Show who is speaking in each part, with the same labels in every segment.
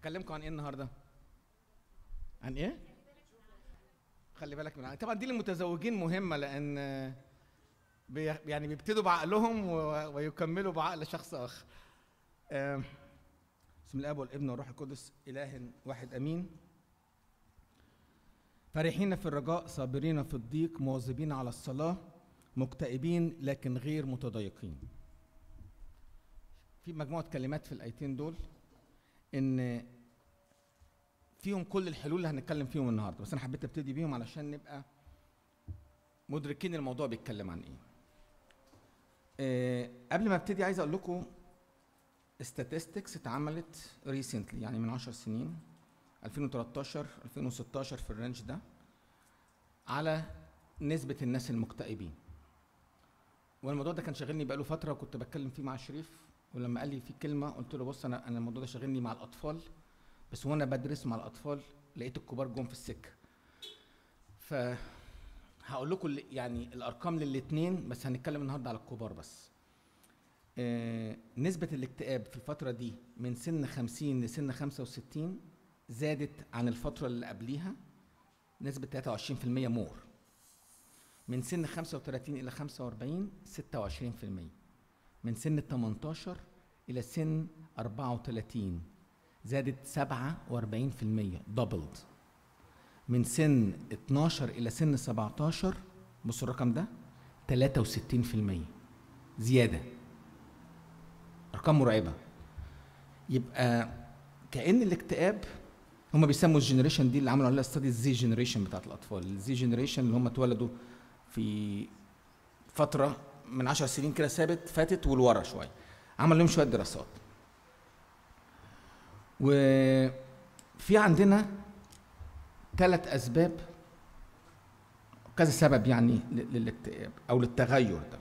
Speaker 1: هكلمكم عن ايه النهارده عن ايه خلي بالك من طبعا دي للمتزوجين مهمه لان بي يعني بيبتدوا بعقلهم و- ويكملوا بعقل شخص اخر آم، بسم الاب والابن والروح القدس اله واحد امين فرحين في الرجاء صابرين في الضيق مواظبين على الصلاه مكتئبين لكن غير متضايقين في مجموعه كلمات في الايتين دول ان فيهم كل الحلول اللي هنتكلم فيهم النهارده بس انا حبيت ابتدي بيهم علشان نبقى مدركين الموضوع بيتكلم عن ايه آه، قبل ما ابتدي عايز اقول لكم statistics اتعملت recently يعني من 10 سنين 2013 2016 في الرينج ده على نسبة الناس المكتئبين والموضوع ده كان شاغلني بقاله فترة وكنت بتكلم فيه مع شريف ولما قال لي في كلمة قلت له بص أنا أنا الموضوع ده شاغلني مع الأطفال بس وأنا بدرس مع الأطفال لقيت الكبار جم في السكة ف هقول لكم ال- يعني الأرقام للاتنين بس هنتكلم النهاردة على الكبار بس آه، نسبة الاكتئاب في الفترة دي من سن 50 لسن 65 زادت عن الفترة اللي قبليها نسبة 23% مور من سن 35 إلى 45 26% من سن 18 إلى سن 34 زادت 47% دبلد من سن 12 إلى سن 17 بصوا الرقم ده 63% زيادة أرقام مرعبة يبقى كأن الاكتئاب هم بيسموا الجنريشن دي اللي عملوا عليها ستادي الزي جنريشن بتاعت الأطفال الزي جنريشن اللي هم اتولدوا في فترة من عشر سنين كده ثابت فاتت ولورا شوية عمل لهم شوية دراسات وفي عندنا ثلاث أسباب كذا سبب يعني ل- للاكتئاب أو للتغير ده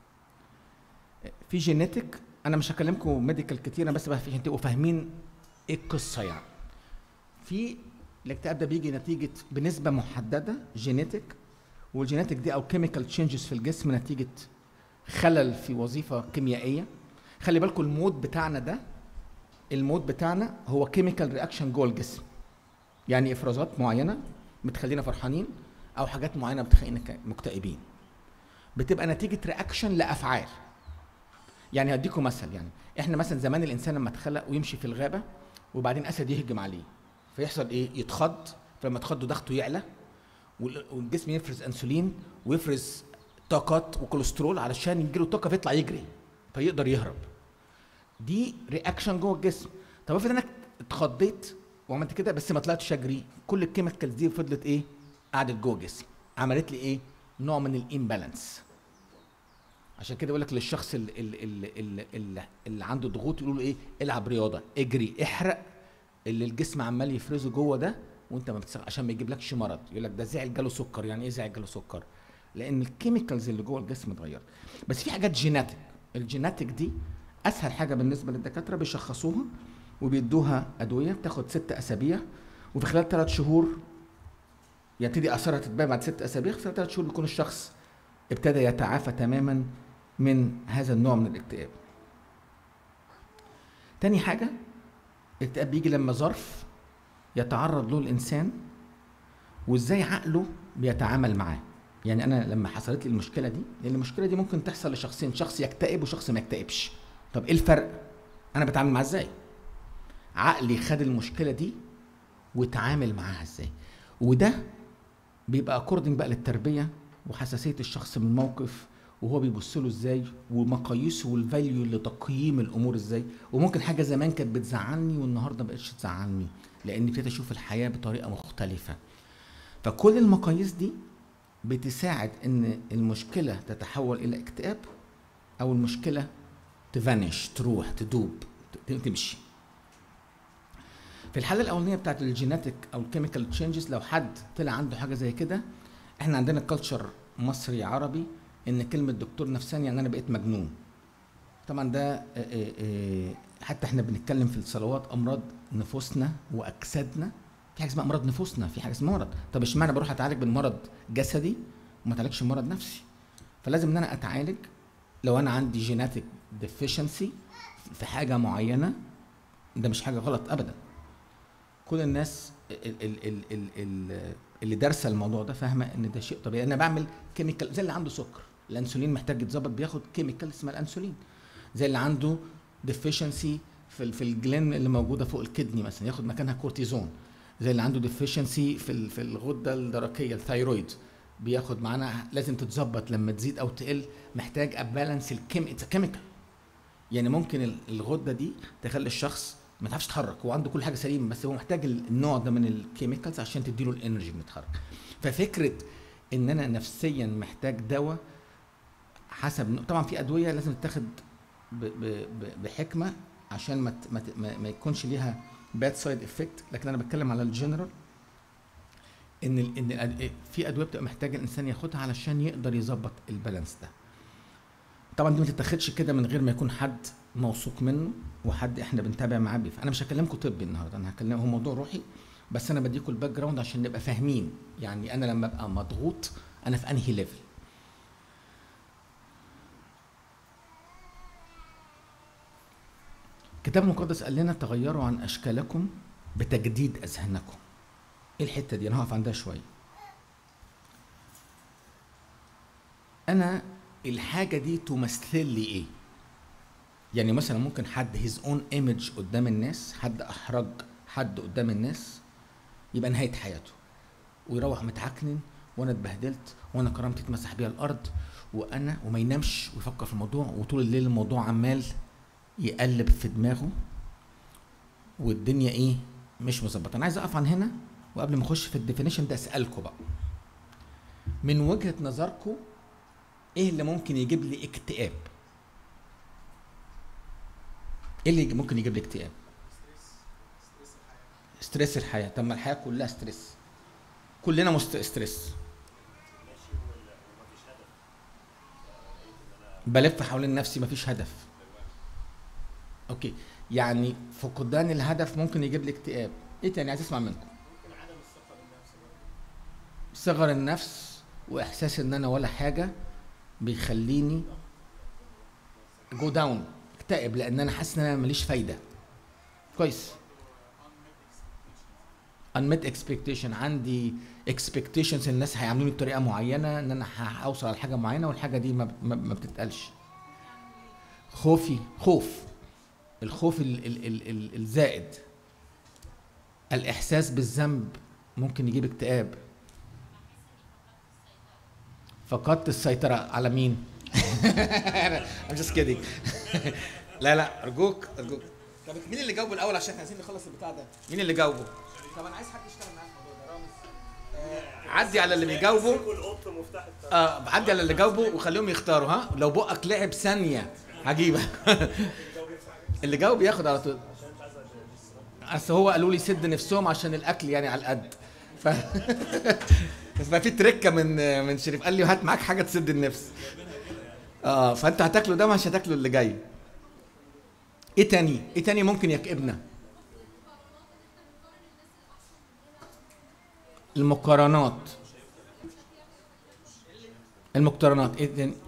Speaker 1: في جينيتك أنا مش هكلمكم ميديكال كتير أنا بس بقى عشان تبقوا فاهمين إيه القصة يعني في الاكتئاب ده بيجي نتيجة بنسبة محددة جينيتك والجينيتك دي او كيميكال تشينجز في الجسم نتيجه خلل في وظيفه كيميائيه خلي بالكم المود بتاعنا ده المود بتاعنا هو كيميكال رياكشن جوه الجسم يعني افرازات معينه بتخلينا فرحانين او حاجات معينه بتخلينا ك- مكتئبين بتبقى نتيجه رياكشن لافعال يعني هديكم مثل يعني احنا مثلا زمان الانسان لما اتخلق ويمشي في الغابه وبعدين اسد يهجم عليه فيحصل ايه يتخض فلما تخض ضغطه يعلى وال- والجسم يفرز انسولين ويفرز طاقات وكوليسترول علشان يجيله طاقه فيطلع يجري فيقدر يهرب دي رياكشن جوه الجسم طب افرض انك اتخضيت وعملت كده بس ما طلعتش اجري كل الكيميكالز دي فضلت ايه قعدت جوه الجسم عملت لي ايه نوع من الامبالانس عشان كده يقول لك للشخص اللي, اللي, اللي, اللي, اللي عنده ضغوط يقولوا له ايه العب رياضه اجري احرق اللي الجسم عمال يفرزه جوه ده وانت ما بتسخ... عشان ما يجيبلكش مرض يقول لك ده زعل جاله سكر يعني ايه زعل جاله سكر لان الكيميكالز اللي جوه الجسم اتغيرت بس في حاجات جيناتيك الجيناتيك دي اسهل حاجه بالنسبه للدكاتره بيشخصوها وبيدوها ادويه بتاخد ست اسابيع وفي خلال ثلاث شهور يبتدي اثارها تتبان بعد ست اسابيع في خلال ثلاث شهور بيكون الشخص ابتدى يتعافى تماما من هذا النوع من الاكتئاب تاني حاجه الاكتئاب بيجي لما ظرف يتعرض له الانسان وازاي عقله بيتعامل معاه يعني انا لما حصلت لي المشكله دي لان المشكله دي ممكن تحصل لشخصين شخص يكتئب وشخص ما يكتئبش طب ايه الفرق انا بتعامل معاه ازاي عقلي خد المشكله دي وتعامل معاها ازاي وده بيبقى اكوردنج بقى للتربيه وحساسيه الشخص من الموقف وهو بيبص له ازاي ومقاييسه والفاليو لتقييم الامور ازاي وممكن حاجه زمان كانت بتزعلني والنهارده ما بقتش تزعلني لاني ابتديت اشوف الحياه بطريقه مختلفه فكل المقاييس دي بتساعد ان المشكله تتحول الى اكتئاب او المشكله تفانش تروح تدوب ت- تمشي في الحاله الاولانيه بتاعت الجيناتيك او الكيميكال تشينجز لو حد طلع عنده حاجه زي كده احنا عندنا كلتشر مصري عربي ان كلمه دكتور نفساني يعني انا بقيت مجنون طبعا ده آه، آه، آه، حتى احنا بنتكلم في الصلوات امراض نفوسنا واجسادنا في حاجه اسمها امراض نفوسنا في حاجه اسمها مرض طب اشمعنى بروح اتعالج من مرض جسدي وما اتعالجش من مرض نفسي فلازم ان انا اتعالج لو انا عندي جيناتيك ديفيشنسي في حاجه معينه ده مش حاجه غلط ابدا كل الناس ال- ال- ال- ال- ال- اللي دارسه الموضوع ده فاهمه ان ده شيء طبيعي انا بعمل كيميكال زي اللي عنده سكر الانسولين محتاج يتظبط بياخد كيميكال اسمها الانسولين زي اللي عنده ديفيشنسي في ال- في الجلين اللي موجوده فوق الكدني مثلا ياخد مكانها كورتيزون زي اللي عنده ديفيشنسي في ال- في الغده الدرقيه الثايرويد بياخد معانا لازم تتظبط لما تزيد او تقل محتاج ابالانس الكيميكال يعني ممكن ال- الغده دي تخلي الشخص ما تعرفش يتحرك هو عنده كل حاجه سليمه بس هو محتاج ال- النوع ده من الكيميكالز عشان تديله الانرجي انه يتحرك ففكره ان انا نفسيا محتاج دواء حسب طبعا في ادويه لازم تتاخد ب- ب- ب- بحكمه عشان ما ت- ما ت- ما ما يكونش ليها باد سايد افكت لكن انا بتكلم على الجنرال ان ال- ان الأد- في ادويه بتبقى محتاج الانسان ياخدها علشان يقدر يظبط البالانس ده طبعا دي ما تتاخدش كده من غير ما يكون حد موثوق منه وحد احنا بنتابع معاه بيه انا مش هكلمكم طبي النهارده انا هكلم هو موضوع روحي بس انا بديكم الباك جراوند عشان نبقى فاهمين يعني انا لما ابقى مضغوط انا في انهي ليفل الكتاب المقدس قال لنا تغيروا عن اشكالكم بتجديد اذهانكم ايه الحته دي انا هقف عندها شويه انا الحاجه دي تمثل لي ايه يعني مثلا ممكن حد هيز اون ايمج قدام الناس حد احرج حد قدام الناس يبقى نهايه حياته ويروح متعكنن وانا اتبهدلت وانا كرامتي اتمسح بيها الارض وانا وما ينامش ويفكر في الموضوع وطول الليل الموضوع عمال يقلب في دماغه والدنيا ايه مش مظبطه انا عايز اقف عن هنا وقبل ما اخش في الديفينيشن ده اسالكم بقى من وجهه نظركم ايه اللي ممكن يجيب لي اكتئاب ايه اللي ممكن يجيب لي اكتئاب ستريس الحياه طب ما الحياه كلها ستريس كلنا مست ستريس بلف حوالين نفسي مفيش هدف اوكي يعني فقدان الهدف ممكن يجيب لي اكتئاب ايه تاني عايز اسمع منكم صغر النفس واحساس ان انا ولا حاجه بيخليني جو داون اكتئب لان انا حاسس ان انا ماليش فايده كويس unmet expectation عندي expectations الناس هيعاملوني بطريقه معينه ان انا هوصل على حاجه معينه والحاجه دي ما, ما, ما بتتقالش خوفي خوف الخوف ال ال ال ال الزائد الاحساس بالذنب ممكن يجيب اكتئاب فقدت السيطرة على مين؟ I'm just kidding لا لا أرجوك أرجوك طب مين اللي جاوبه الأول عشان احنا عايزين نخلص البتاع ده؟ مين اللي جاوبه؟ طب أنا عايز حد يشتغل معايا في الموضوع ده رامز آه، عدي على اللي بيجاوبوا
Speaker 2: والقط مفتاح التابلت.
Speaker 1: اه عدي على اللي جاوبوا وخليهم يختاروا ها لو بقك لعب ثانية هجيبك اللي جاوب ياخد على طول اصل هو قالوا لي سد نفسهم عشان الاكل يعني على القد ف بس بقى في تركه من من شريف قال لي هات معاك حاجه تسد النفس اه فانت هتاكله ده مش هتاكله اللي جاي ايه تاني ايه تاني ممكن يكئبنا المقارنات المقترنات ايه تاني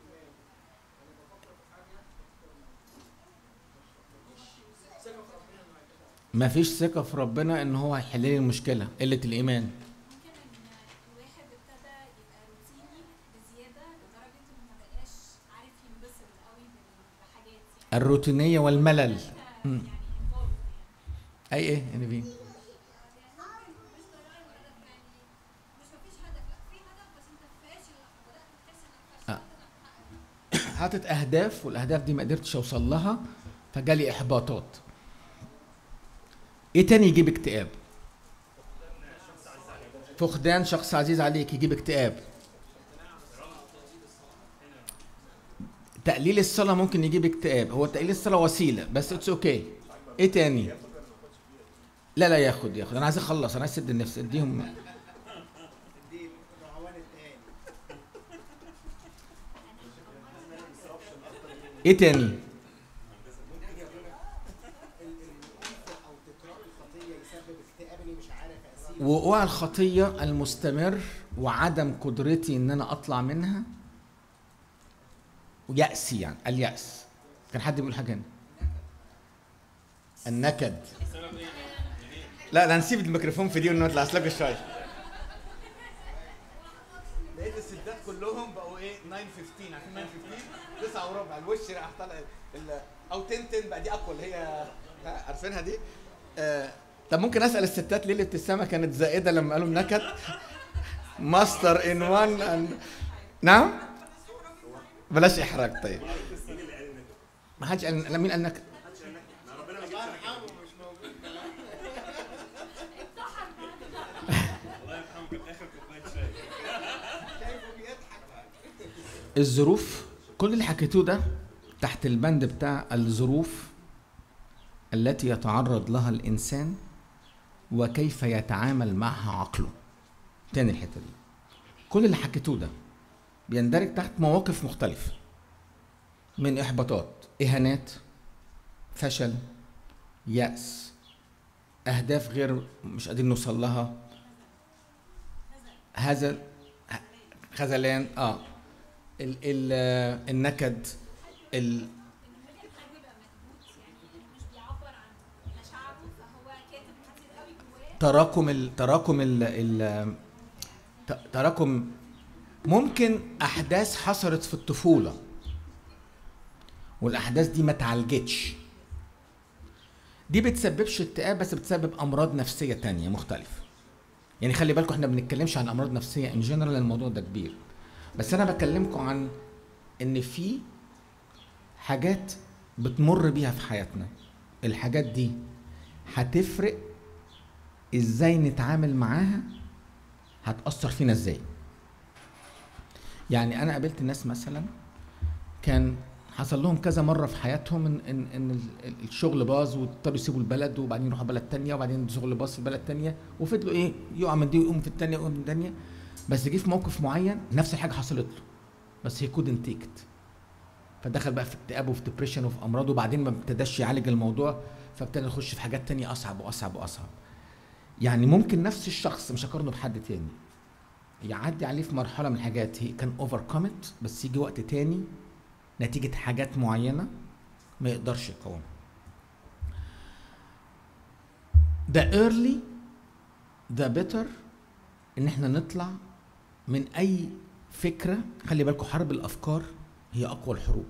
Speaker 1: ما فيش ثقة في ربنا ان هو هيحل لي المشكلة قلة الايمان
Speaker 3: ممكن ان الواحد ابتدى يبقى روتيني بزياده لدرجه انه ما بقاش عارف ينبسط قوي بالحاجات يعني
Speaker 1: الروتينية والملل
Speaker 3: انت
Speaker 1: مم.
Speaker 3: يعني involved يعني
Speaker 1: اي ايه يعني فين
Speaker 3: مش ضروري الهدف يعني مش مفيش هدف لا في هدف بس انت فاشل بدات تحس انك
Speaker 1: آه.
Speaker 3: فاشل
Speaker 1: حاطط اهداف والاهداف دي ما قدرتش اوصل لها فجالي احباطات ايه تاني يجيب اكتئاب فقدان شخص عزيز عليك يجيب اكتئاب تقليل الصلاة ممكن يجيب اكتئاب هو تقليل الصلاة وسيلة بس اتس اوكي okay. ايه تاني لا لا ياخد ياخد انا عايز اخلص انا عايز اسد النفس اديهم ايه تاني
Speaker 4: او تكرار الخطيه يسبب اكتئاب اني مش عارف اسيب
Speaker 1: وقوع الخطية المستمر وعدم قدرتي ان انا اطلع منها ويأسي يعني اليأس كان حد بيقول حاجة هنا النكد لا لا نسيب الميكروفون في دي ونطلع اسلك شويه لقيت الستات كلهم بقوا ايه 915 عارفين 915 9 وربع الوش راح طالع ال- او 10 10 بقى دي اقوى اللي هي ها، عارفينها دي آه طب ممكن اسال الستات ليه الابتسامه كانت زائده لما قالوا نكت ماستر ان وان نعم بلاش احراج طيب ما حدش قال لا، مين قال نكت الظروف كل اللي حكيتوه ده تحت البند بتاع الظروف التي يتعرض لها الانسان وكيف يتعامل معها عقله تاني الحته دي كل اللي حكيتوه ده بيندرج تحت مواقف مختلفه من احباطات اهانات فشل يأس اهداف غير مش قادرين نوصل لها هذا خذلان اه ال ال آه، النكد ال
Speaker 3: ان ممكن حد يبقى مكبوت يعني مش بيعبر عن مشاعره فهو كاتب كتير قوي جواه
Speaker 1: تراكم ال تراكم ال ال ت- تراكم ممكن احداث حصلت في الطفوله والاحداث دي ما اتعالجتش دي بتسببش اكتئاب بس بتسبب امراض نفسيه تانية مختلفه يعني خلي بالكم احنا بنتكلمش عن امراض نفسيه ان جنرال الموضوع ده كبير بس انا بكلمكم عن ان في حاجات بتمر بيها في حياتنا الحاجات دي هتفرق ازاي نتعامل معاها هتأثر فينا ازاي يعني انا قابلت ناس مثلا كان حصل لهم كذا مره في حياتهم ان ان, إن ال- ال- الشغل باظ واضطروا يسيبوا البلد وبعدين يروحوا بلد تانية وبعدين الشغل باظ في بلد تانية وفضلوا ايه يقع من دي ويقوم في التانية ويقوم من التانية بس جه في موقف معين نفس الحاجه حصلت له بس هي كودنت تيكت فدخل بقى في اكتئاب وفي ديبريشن وفي امراض وبعدين ما ابتداش يعالج الموضوع فابتدى يخش في حاجات تانية اصعب واصعب واصعب يعني ممكن نفس الشخص مش هقارنه بحد تاني يعدي عليه في مرحله من الحاجات هي كان اوفر بس يجي وقت تاني نتيجه حاجات معينه ما يقدرش يقاوم the early the better ان احنا نطلع من اي فكره خلي بالكم حرب الافكار هي اقوى الحروب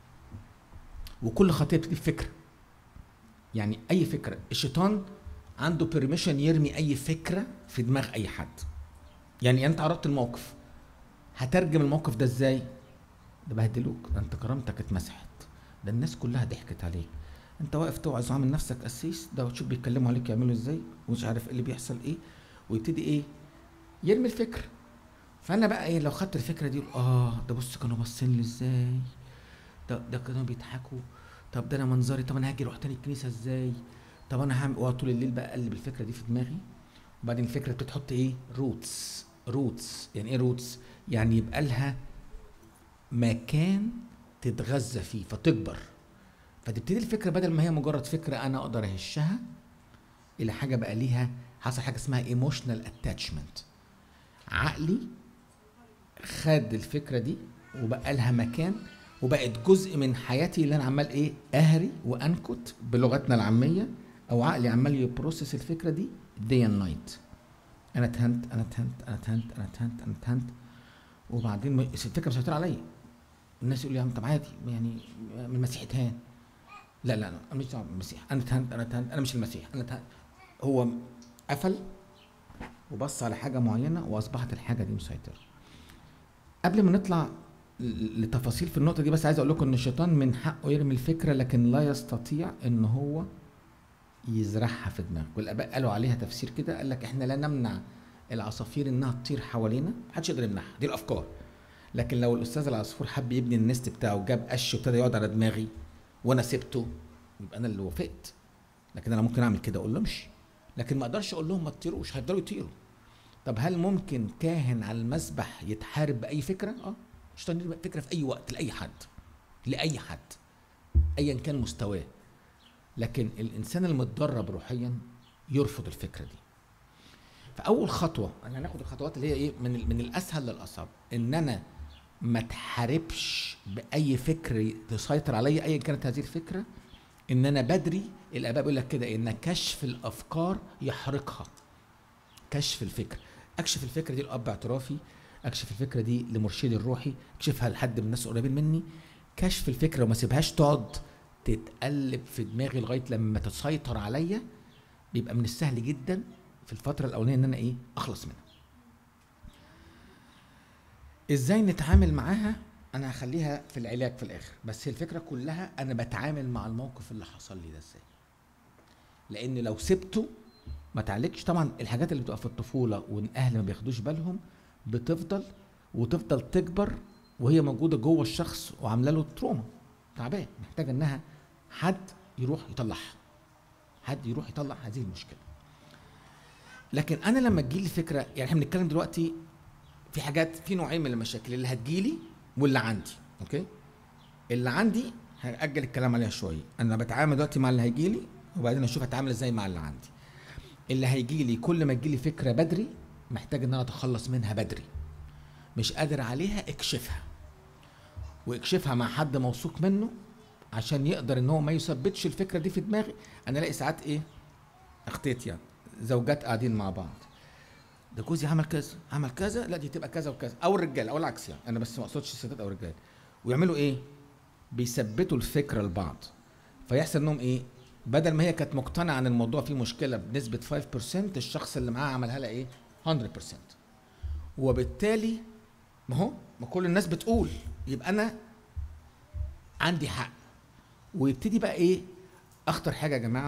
Speaker 1: وكل خطيه بتيجي بفكره يعني اي فكره الشيطان عنده بيرميشن يرمي اي فكره في دماغ اي حد يعني انت عرضت الموقف هترجم الموقف ده ازاي ده بهدلوك ده انت كرامتك اتمسحت ده الناس كلها ضحكت عليك انت واقف توعظ وعامل نفسك قسيس ده وتشوف بيتكلموا عليك يعملوا ازاي ومش عارف ايه اللي بيحصل ايه ويبتدي ايه يرمي الفكره فانا بقى ايه لو خدت الفكره دي اه ده بص كانوا باصين لي ازاي ده ده كانوا بيضحكوا طب ده انا منظري طب انا هاجي اروح تاني الكنيسه ازاي طب انا هعمل واقعد طول الليل بقى اقلب الفكره دي في دماغي وبعدين الفكره بتحط ايه روتس روتس يعني ايه روتس يعني يبقى لها مكان تتغذى فيه فتكبر فتبتدي الفكره بدل ما هي مجرد فكره انا اقدر اهشها الى حاجه بقى ليها حصل حاجه اسمها ايموشنال اتاتشمنت عقلي خد الفكره دي وبقى لها مكان وبقت جزء من حياتي اللي انا عمال ايه اهري وانكت بلغتنا العاميه او عقلي عمال يبروسس الفكره دي دي اند نايت انا اتهنت انا اتهنت انا اتهنت انا اتهنت انا اتهنت وبعدين ما- الفكره مسيطره عليا الناس يقول لي يا عم طب عادي يعني من المسيح اتهان لا لا لا انا مش دعوه بالمسيح انا اتهنت انا اتهنت انا مش المسيح انا اتهنت هو قفل وبص على حاجه معينه واصبحت الحاجه دي مسيطره قبل ما نطلع ل- لتفاصيل في النقطه دي بس عايز اقول لكم ان الشيطان من حقه يرمي الفكره لكن لا يستطيع ان هو يزرعها في دماغك والاباء قالوا عليها تفسير كده قال لك احنا لا نمنع العصافير انها تطير حوالينا محدش يقدر يمنعها دي الافكار لكن لو الاستاذ العصفور حب يبني النست بتاعه جاب قش وابتدى يقعد على دماغي وانا سبته يبقى انا اللي وافقت لكن انا ممكن اعمل كده اقول له امشي لكن ما اقدرش اقول لهم ما تطيروش هيفضلوا يطيروا طب هل ممكن كاهن على المسبح يتحارب باي فكره اه الشيطان يرمي فكره في اي وقت لاي حد لاي حد ايا كان مستواه لكن الانسان المتدرب روحيا يرفض الفكره دي فاول خطوه انا هناخد الخطوات اللي هي ايه من ال- من الاسهل للاصعب ان انا ما اتحاربش باي فكر تسيطر عليا ايا كانت هذه الفكره ان انا بدري الاباء بيقول لك كده ان كشف الافكار يحرقها كشف الفكر اكشف الفكره دي لاب اعترافي اكشف الفكره دي لمرشدي الروحي اكشفها لحد من الناس قريبين مني كشف الفكره وما سيبهاش تقعد تتقلب في دماغي لغايه لما تسيطر عليا بيبقى من السهل جدا في الفتره الاولانيه ان انا ايه اخلص منها ازاي نتعامل معاها انا هخليها في العلاج في الاخر بس هي الفكره كلها انا بتعامل مع الموقف اللي حصل لي ده ازاي لان لو سبته ما تعالجش طبعا الحاجات اللي بتبقى في الطفوله والاهل ما بياخدوش بالهم بتفضل وتفضل تكبر وهي موجوده جوه الشخص وعامله له تروما تعبان محتاجه انها حد يروح يطلعها حد يروح يطلع هذه المشكله لكن انا لما تجيلي فكره يعني احنا بنتكلم دلوقتي في حاجات في نوعين من المشاكل اللي هتجيلي واللي عندي اوكي اللي عندي هاجل الكلام عليها شويه انا بتعامل دلوقتي مع اللي هيجيلي وبعدين اشوف هتعامل ازاي مع اللي عندي اللي هيجيلي كل ما تجيلي فكره بدري محتاج ان انا اتخلص منها بدري مش قادر عليها اكشفها واكشفها مع حد موثوق منه عشان يقدر ان هو ما يثبتش الفكره دي في دماغي انا الاقي ساعات ايه اختيت يعني زوجات قاعدين مع بعض ده جوزي عمل كذا عمل كذا لا دي تبقى كذا وكذا او الرجال او العكس يعني انا بس ما اقصدش الستات او الرجال ويعملوا ايه بيثبتوا الفكره لبعض فيحصل انهم ايه بدل ما هي كانت مقتنعه ان الموضوع فيه مشكله بنسبه 5% الشخص اللي معاها عملها لها ايه 100% وبالتالي ما هو ما كل الناس بتقول يبقى انا عندي حق ويبتدي بقى ايه اخطر حاجه يا جماعه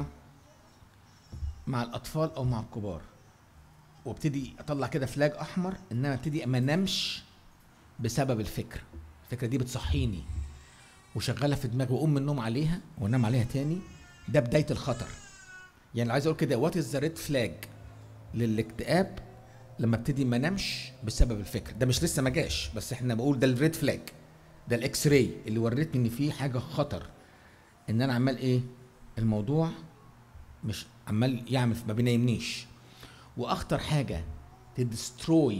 Speaker 1: مع الاطفال او مع الكبار وابتدي اطلع كده فلاج احمر ان انا ابتدي ما انامش بسبب الفكره الفكره دي بتصحيني وشغاله في دماغي واقوم من النوم عليها وانام عليها تاني ده بدايه الخطر يعني لو عايز اقول كده وات از ذا ريد فلاج للاكتئاب لما ابتدي ما انامش بسبب الفكر ده مش لسه ما جاش بس احنا بقول ده الريد فلاج ده الاكس راي اللي ورتني ان في حاجه خطر ان انا عمال ايه الموضوع مش عمال يعمل ما بينامنيش واخطر حاجه تدستروي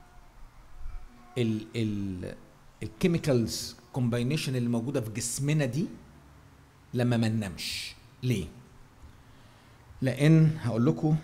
Speaker 1: ال ال الكيميكالز كومباينيشن اللي موجوده في جسمنا دي لما ما ننامش ليه لان هقول لكم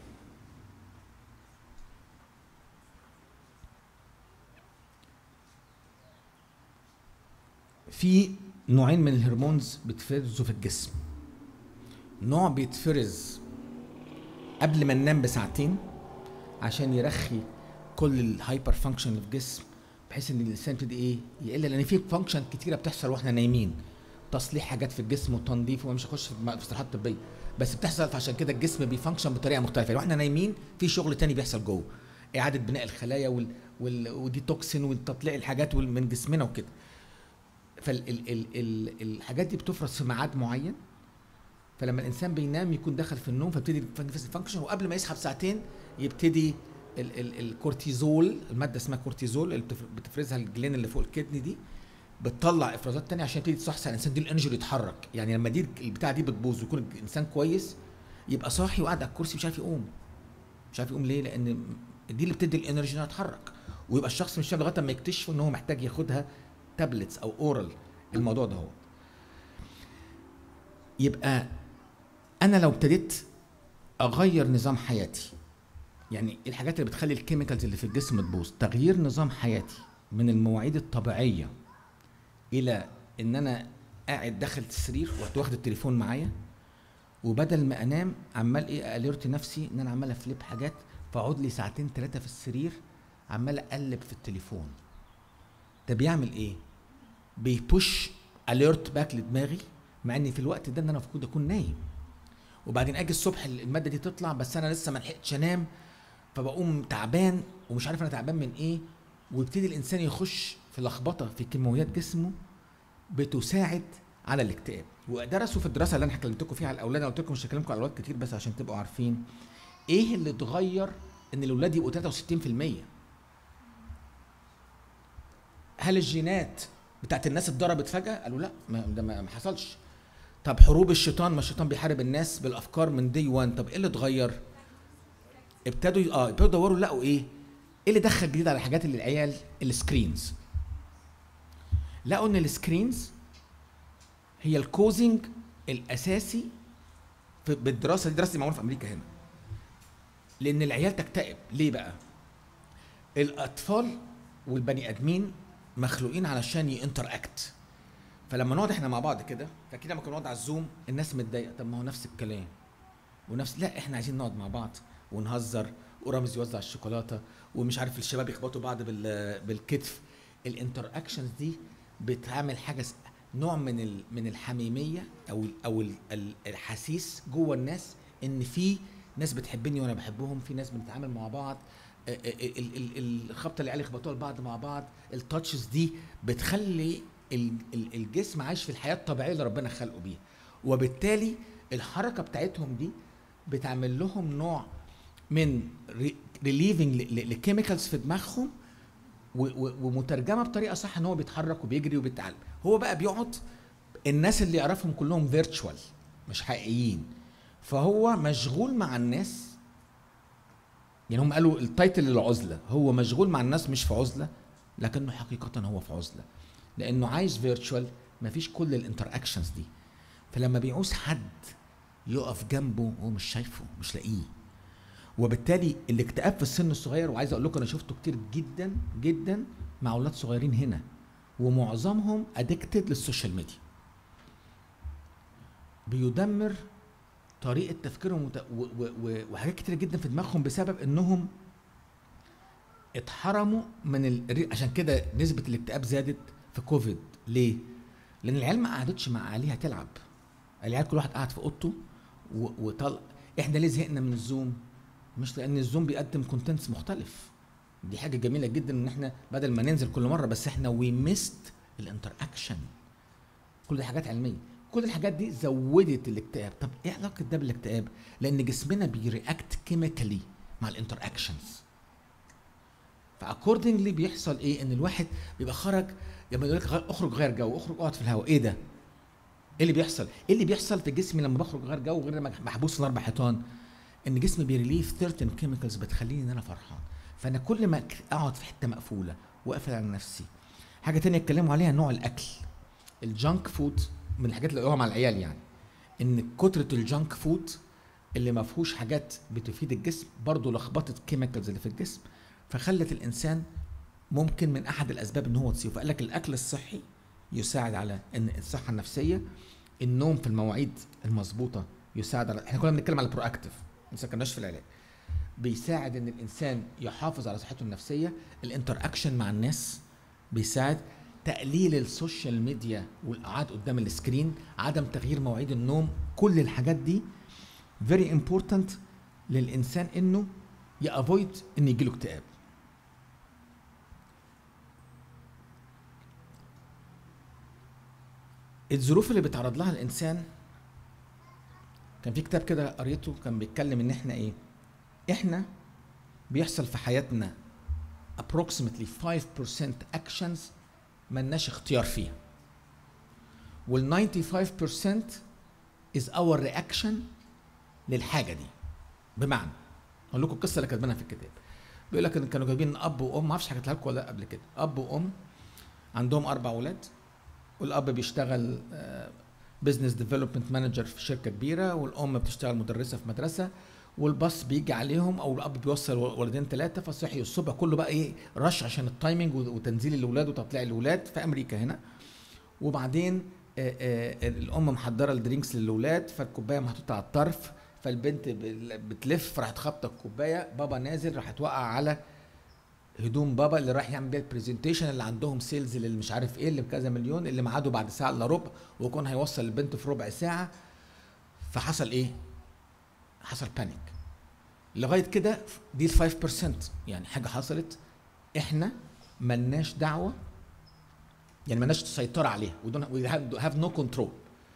Speaker 1: في نوعين من الهرمونز بيتفرزوا في الجسم نوع بيتفرز قبل ما ننام بساعتين عشان يرخي كل الهايبر فانكشن اللي في الجسم بحيث ان الانسان يبتدي ايه يقل لان في فانكشن كتيره بتحصل واحنا نايمين تصليح حاجات في الجسم وتنظيف ومش هخش في م- في اصطلاحات طبيه بس بتحصل فعشان كده الجسم بيفانكشن بطريقه مختلفه يعني واحنا نايمين في شغل تاني بيحصل جوه اعاده بناء الخلايا وال... وال... وديتوكسين وتطليع الحاجات وال- من جسمنا وكده فالحاجات دي بتفرز في ميعاد معين فلما الانسان بينام يكون دخل في النوم فبتدي الفانكشن وقبل ما يصحى بساعتين يبتدي ال ال الكورتيزول الماده اسمها كورتيزول اللي بتف- بتفرزها الجلين اللي فوق الكدني دي بتطلع افرازات تانية عشان تبتدي تصحصح الانسان دي الانرجي يتحرك يعني لما دي البتاعه دي بتبوظ ويكون الانسان كويس يبقى صاحي وقاعد على الكرسي مش عارف يقوم مش عارف يقوم ليه لان دي اللي بتدي الانرجي انها تتحرك ويبقى الشخص مش فاهم لغايه ما يكتشف ان هو محتاج ياخدها تابلتس او اورال الموضوع ده هو يبقى انا لو ابتديت اغير نظام حياتي يعني إيه الحاجات اللي بتخلي الكيميكالز اللي في الجسم تبوظ تغيير نظام حياتي من المواعيد الطبيعيه الى ان انا قاعد داخل السرير ورحت واخد التليفون معايا وبدل ما انام عمال ايه اليرت نفسي ان انا عمال افليب حاجات فاقعد لي ساعتين ثلاثه في السرير عمال اقلب في التليفون ده بيعمل ايه بيبوش اليرت باك لدماغي مع ان في الوقت ده ان انا المفروض اكون نايم وبعدين اجي الصبح الماده دي تطلع بس انا لسه ما لحقتش انام فبقوم تعبان ومش عارف انا تعبان من ايه ويبتدي الانسان يخش في لخبطه في كيماويات جسمه بتساعد على الاكتئاب ودرسوا في الدراسه اللي انا كلمتكم فيها على الاولاد انا قلت لكم مش هكلمكم على الاولاد كتير بس عشان تبقوا عارفين ايه اللي اتغير ان الاولاد يبقوا 63% هل الجينات بتاعت الناس اتضربت فجاه قالوا لا ما ده ما ما حصلش طب حروب الشيطان ما الشيطان بيحارب الناس بالافكار من دي 1 طب ايه اللي اتغير ابتدوا ي- اه ابتدوا يدوروا لقوا ايه ايه اللي دخل جديد على الحاجات اللي العيال السكرينز لقوا ان السكرينز هي الكوزنج الاساسي في بالدراسه دي دراسه معموله في امريكا هنا لان العيال تكتئب ليه بقى الاطفال والبني ادمين مخلوقين علشان ينتر اكت فلما نقعد احنا مع بعض كده فكده لما كنا نقعد على الزوم الناس متضايقه طب ما هو نفس الكلام ونفس لا احنا عايزين نقعد مع بعض ونهزر ورامز يوزع الشوكولاته ومش عارف الشباب يخبطوا بعض بال بالكتف الانتر اكشنز دي بتعمل حاجه س- نوع من ال- من الحميميه او ال- او ال- ال- الحسيس جوه الناس ان في ناس بتحبني وانا بحبهم في ناس بنتعامل مع بعض ال- ال- ال- ال- الخبطه اللي العيال يخبطوها لبعض مع بعض التاتشز دي بتخلي ال- ال- الجسم عايش في الحياه الطبيعيه اللي ربنا خلقه بيها وبالتالي الحركه بتاعتهم دي بتعمل لهم نوع من ريليفنج لكيميكالز في دماغهم و- و- ومترجمه بطريقه صح ان هو بيتحرك وبيجري وبيتعلم هو بقى بيقعد الناس اللي يعرفهم كلهم فيرتشوال مش حقيقيين فهو مشغول مع الناس يعني هم قالوا التايتل العزله هو مشغول مع الناس مش في عزله لكنه حقيقه هو في عزله لانه عايش فيرتشوال مفيش كل الانتر اكشنز دي فلما بيعوز حد يقف جنبه هو مش شايفه مش لاقيه وبالتالي الاكتئاب في السن الصغير وعايز اقول لكم انا شفته كتير جدا جدا مع اولاد صغيرين هنا ومعظمهم ادكتد للسوشيال ميديا بيدمر طريقه تفكيرهم وت- و- و- و- وحاجات كتير جدا في دماغهم بسبب انهم اتحرموا من ال... عشان كده نسبه الاكتئاب زادت في كوفيد ليه؟ لان العيال ما قعدتش مع اهاليها تلعب العيال كل واحد قاعد في اوضته و... وطل احنا ليه زهقنا من الزوم؟ مش لان الزوم بيقدم كونتنتس مختلف دي حاجه جميله جدا ان احنا بدل ما ننزل كل مره بس احنا وي ميست الانتر اكشن كل دي حاجات علميه كل الحاجات دي زودت الاكتئاب طب ايه علاقه ده بالاكتئاب لان جسمنا بيرياكت كيميكالي مع الانتر اكشنز فاكوردنجلي بيحصل ايه ان الواحد بيبقى خرج لما يقول لك غ- اخرج غير جو اخرج اقعد في الهواء ايه ده ايه اللي بيحصل ايه اللي بيحصل في جسمي لما بخرج غير جو غير لما محبوس في الاربع حيطان ان جسمي بيريليف 13 كيميكالز بتخليني ان انا فرحان فانا كل ما أك- اقعد في حته مقفوله واقفل على نفسي حاجه تانية اتكلموا عليها نوع الاكل الجانك فود من الحاجات اللي قالوها مع العيال يعني ان كتره الجانك فود اللي ما فيهوش حاجات بتفيد الجسم برضه لخبطت كيميكالز اللي في الجسم فخلت الانسان ممكن من احد الاسباب ان هو تصيب فقال لك الاكل الصحي يساعد على ان الصحه النفسيه النوم في المواعيد المظبوطه يساعد على احنا كنا بنتكلم على برو اكتف ما سكناش في العلاج بيساعد ان الانسان يحافظ على صحته النفسيه الانتر اكشن مع الناس بيساعد تقليل السوشيال ميديا والقعاد قدام السكرين عدم تغيير مواعيد النوم كل الحاجات دي فيري امبورتنت للانسان انه يافويد ان يجيله اكتئاب الظروف اللي بيتعرض لها الانسان كان في كتاب كده قريته كان بيتكلم ان احنا ايه احنا بيحصل في حياتنا approximately 5% actions ملناش اختيار فيها وال 95% is our reaction للحاجه دي بمعنى اقول لكم القصه اللي كاتبينها في الكتاب بيقول لك ان كانوا جايبين اب وام ما اعرفش حكيتها لكم ولا لأ قبل كده اب وام عندهم اربع اولاد والاب بيشتغل بزنس ديفلوبمنت مانجر في شركه كبيره والام بتشتغل مدرسه في مدرسه والباص بيجي عليهم او الاب بيوصل ولدين ثلاثه فصحي الصبح كله بقى ايه رش عشان التايمنج وتنزيل الاولاد وتطليع الاولاد في امريكا هنا وبعدين آه، آه، الام محضره الدرينكس للاولاد فالكوبايه محطوطه على الطرف فالبنت بال- بتلف راحت خابطه الكوبايه بابا نازل راح توقع على هدوم بابا اللي رايح يعمل بيها البرزنتيشن اللي عندهم سيلز اللي مش عارف ايه اللي بكذا مليون اللي ميعاده بعد ساعه الا ربع ويكون هيوصل البنت في ربع ساعه فحصل ايه؟ حصل بانيك لغايه كده دي ال 5% يعني حاجه حصلت احنا ملناش دعوه يعني ملناش سيطره عليها وي هاف نو كنترول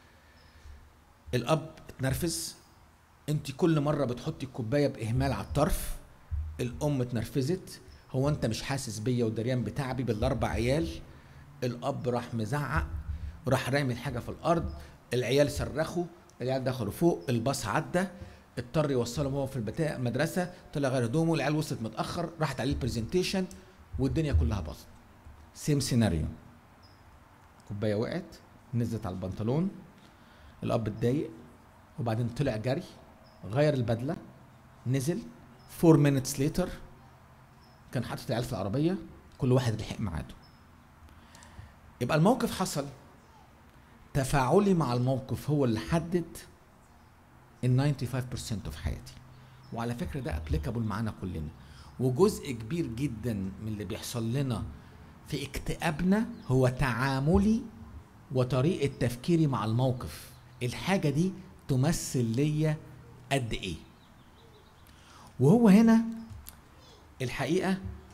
Speaker 1: الاب اتنرفز انت كل مره بتحطي الكوبايه باهمال على الطرف الام اتنرفزت هو انت مش حاسس بيا ودريان بتعبي بالاربع عيال الاب راح مزعق راح رامي الحاجه في الارض العيال صرخوا العيال دخلوا فوق الباص عدى اضطر يوصلهم هو في البتا- المدرسه طلع غير هدومه العيال وصلت متاخر راحت عليه البرزنتيشن والدنيا كلها باظت سيم سيناريو كوبايه وقعت نزلت على البنطلون الاب اتضايق وبعدين طلع جري غير البدله نزل 4 minutes later كان حاطط العيال في العربيه كل واحد لحق ميعاده يبقى الموقف حصل تفاعلي مع الموقف هو اللي حدد ال 95% في حياتي وعلى فكره ده ابليكابل معانا كلنا وجزء كبير جدا من اللي بيحصل لنا في اكتئابنا هو تعاملي وطريقه تفكيري مع الموقف الحاجه دي تمثل ليا قد ايه وهو هنا الحقيقه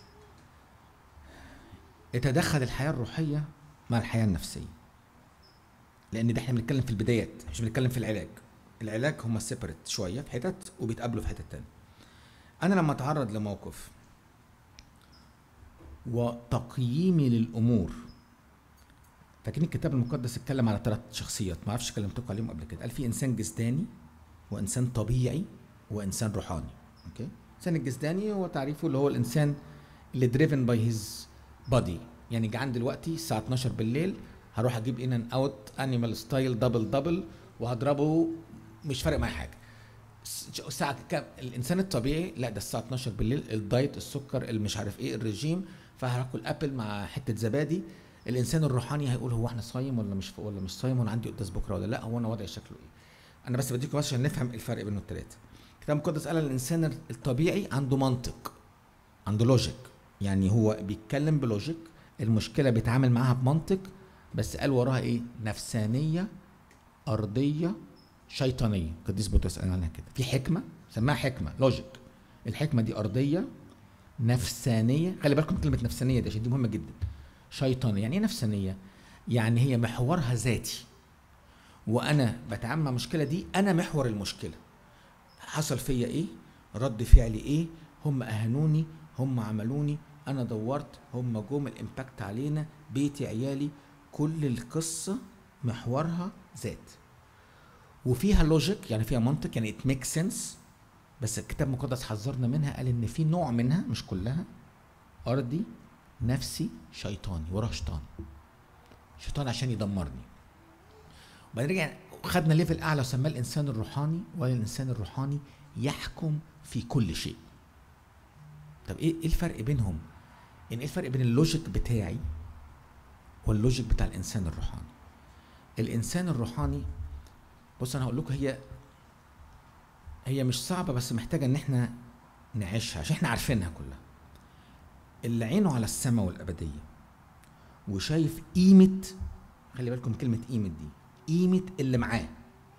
Speaker 1: يتدخل الحياه الروحيه مع الحياه النفسيه لان ده احنا بنتكلم في البدايات مش بنتكلم في العلاج العلاج هما سيبريت شويه في حتت وبيتقابلوا في حتت تانية انا لما اتعرض لموقف وتقييمي للامور فاكرين الكتاب المقدس اتكلم على ثلاث شخصيات ما اعرفش كلمتكم عليهم قبل كده قال في انسان جسداني وانسان طبيعي وانسان روحاني اوكي الانسان الجسداني هو تعريفه اللي هو الانسان اللي دريفن باي هيز بادي يعني جعان دلوقتي الساعه 12 بالليل هروح اجيب ان ان اوت انيمال ستايل دبل دبل وهضربه مش فارق معايا حاجه س- الساعه كام الانسان الطبيعي لا ده الساعه 12 بالليل الدايت السكر المش عارف ايه الرجيم فهاكل ابل مع حته زبادي الانسان الروحاني هيقول هو احنا صايم ولا مش ولا مش صايم وانا عندي قداس بكره ولا لا هو انا وضعي شكله ايه انا بس بديكم بس عشان نفهم الفرق بين الثلاثه الكتاب المقدس قال الانسان الطبيعي عنده منطق عنده لوجيك يعني هو بيتكلم بلوجيك المشكله بيتعامل معاها بمنطق بس قال وراها ايه نفسانيه ارضيه شيطانيه قديس بطرس قال عنها كده في حكمه سماها حكمه لوجيك الحكمه دي ارضيه نفسانيه خلي بالكم كلمه نفسانيه دي عشان دي مهمه جدا شيطانيه يعني ايه نفسانيه يعني هي محورها ذاتي وانا بتعامل مع المشكله دي انا محور المشكله حصل فيا ايه رد فعلي ايه هم اهانوني هم عملوني انا دورت هم جم الامباكت علينا بيتي عيالي كل القصه محورها ذات وفيها لوجيك يعني فيها منطق يعني ات ميك سنس بس الكتاب المقدس حذرنا منها قال ان في نوع منها مش كلها ارضي نفسي شيطاني وراه شيطان شيطان عشان يدمرني وبعدين رجع خدنا ليفل اعلى وسماه الانسان الروحاني وقال الانسان الروحاني يحكم في كل شيء طب ايه ايه الفرق بينهم يعني ايه الفرق بين اللوجيك بتاعي واللوجيك بتاع الانسان الروحاني الانسان الروحاني بص انا هقول لكم هي هي مش صعبه بس محتاجه ان احنا نعيشها عشان احنا عارفينها كلها اللي عينه على السماء والابديه وشايف قيمه خلي بالكم كلمه قيمه دي قيمه اللي معاه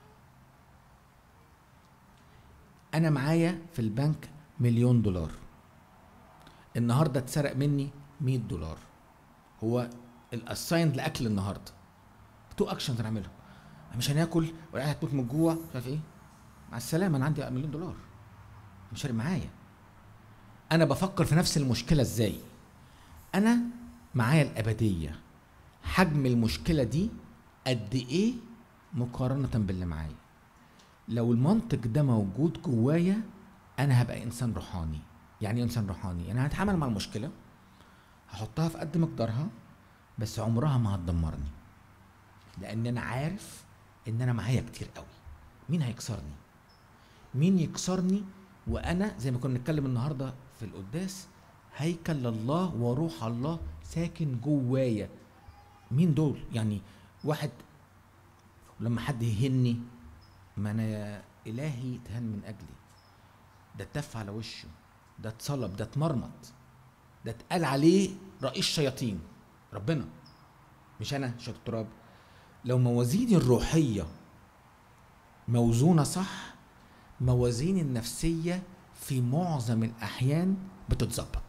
Speaker 1: انا معايا في البنك مليون دولار النهارده اتسرق مني 100 دولار هو الاسايند لاكل النهارده تو اكشنز هنعملهم مش هناكل ولا هتموت من الجوع مش عارف ايه مع السلامه انا عندي مليون دولار مش فارق معايا انا بفكر في نفس المشكله ازاي انا معايا الابديه حجم المشكله دي قد ايه مقارنه باللي معايا لو المنطق ده موجود جوايا انا هبقى انسان روحاني يعني ايه انسان روحاني انا هتعامل مع المشكله هحطها في قد مقدارها بس عمرها ما هتدمرني لان انا عارف ان انا معايا كتير قوي مين هيكسرني مين يكسرني وانا زي ما كنا بنتكلم النهارده في القداس هيكل الله وروح الله ساكن جوايا مين دول يعني واحد لما حد يهني ما انا يا الهي تهان من اجلي ده اتف على وشه ده اتصلب ده اتمرمط ده اتقال عليه رئيس شياطين ربنا مش انا شيط التراب لو موازيني الروحيه موزونه صح موازيني النفسيه في معظم الاحيان بتتظبط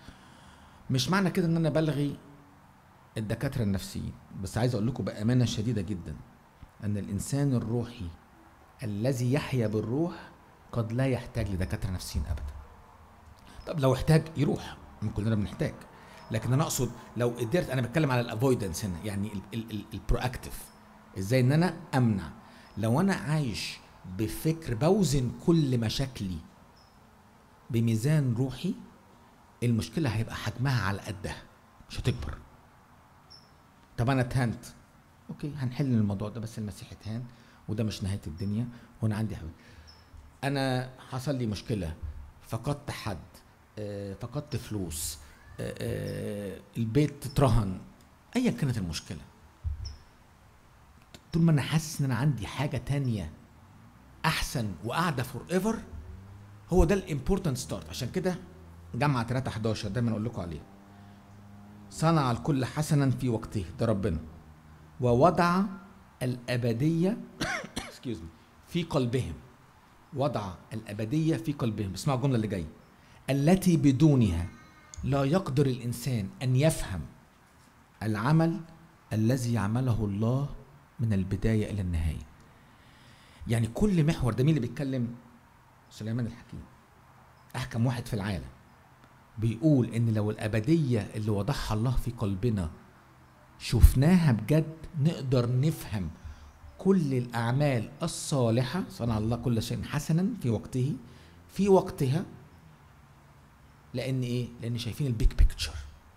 Speaker 1: مش معنى كده ان انا بلغي الدكاتره النفسيين بس عايز اقول لكم بامانه شديده جدا ان الانسان الروحي الذي يحيا بالروح قد لا يحتاج لدكاتره نفسيين ابدا طب لو احتاج يروح ما كلنا بنحتاج لكن انا اقصد لو قدرت انا بتكلم على الافويدنس هنا يعني البرواكتيف ازاي ان انا امنع لو انا عايش بفكر بوزن كل مشاكلي بميزان روحي المشكله هيبقى حجمها على قدها مش هتكبر طب انا اتهنت اوكي هنحل الموضوع ده بس المسيح اتهان وده مش نهايه الدنيا وانا عندي حاجة. انا حصل لي مشكله فقدت حد آه، فقدت فلوس آه، آه، البيت اترهن ايا كانت المشكله طول ما انا حاسس ان انا عندي حاجه تانية احسن وقاعده فور ايفر هو ده الامبورتنت ستارت عشان كده جامعه 3 11 دايما اقول لكم عليه صنع الكل حسنا في وقته ده ربنا ووضع الابديه excuse me في قلبهم وضع الابديه في قلبهم اسمعوا الجمله اللي جايه التي بدونها لا يقدر الانسان ان يفهم العمل الذي يعمله الله من البدايه الى النهايه يعني كل محور ده مين اللي بيتكلم سليمان الحكيم احكم واحد في العالم بيقول ان لو الابديه اللي وضعها الله في قلبنا شفناها بجد نقدر نفهم كل الاعمال الصالحه صنع الله كل شيء حسنا في وقته في وقتها لان ايه لان شايفين البيج بيكتشر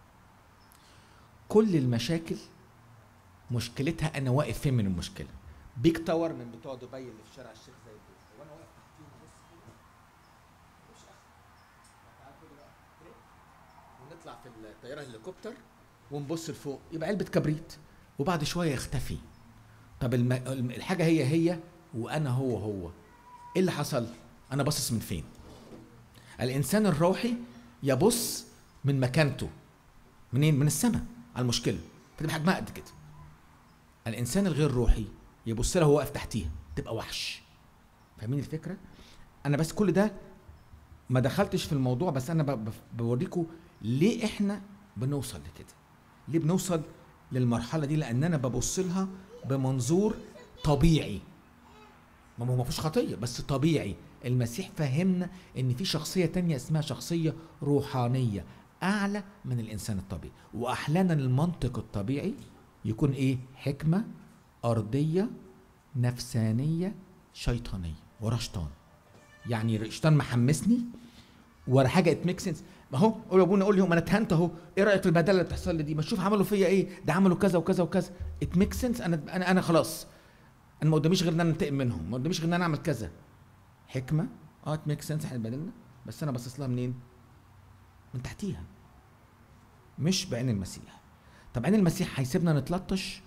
Speaker 1: كل المشاكل مشكلتها انا واقف فين من المشكله بيك تاور من بتوع دبي اللي في شارع الشيخ زايد دول وانا واقف تحتيهم بص كده مش اخر تعال كده بقى بريك. ونطلع في الطياره هليكوبتر ونبص لفوق يبقى علبه كبريت وبعد شويه يختفي طب الم... الم- الحاجه هي هي وانا هو هو ايه اللي حصل انا باصص من فين الانسان الروحي يبص من مكانته منين من السماء على المشكله فتبقى حجمها قد كده الانسان الغير روحي يبص لها وهو واقف تحتيها تبقى وحش فاهمين الفكره انا بس كل ده ما دخلتش في الموضوع بس انا ب- ب- بوريكم ليه احنا بنوصل لكده ليه بنوصل للمرحله دي لان انا ببص لها بمنظور طبيعي ما هو ما فيش خطيه بس طبيعي المسيح فهمنا ان في شخصيه تانية اسمها شخصيه روحانيه اعلى من الانسان الطبيعي واحيانا المنطق الطبيعي يكون ايه حكمه ارضيه نفسانيه شيطانيه ورا شيطان يعني الشيطان محمسني ورا حاجه ات ميك سنس ما هو قول يا ابونا قول لهم انا اتهنت اهو ايه رايك في البهدله اللي بتحصل لي دي ما تشوف عملوا فيا ايه ده عملوا كذا وكذا وكذا ات ميك سنس انا انا انا خلاص انا ما قداميش غير ان انا انتقم منهم ما قداميش غير ان انا اعمل كذا حكمه اه ات ميك سنس احنا اتبادلنا بس انا باصص لها منين من تحتيها مش بعين المسيح طب عين المسيح هيسيبنا نتلطش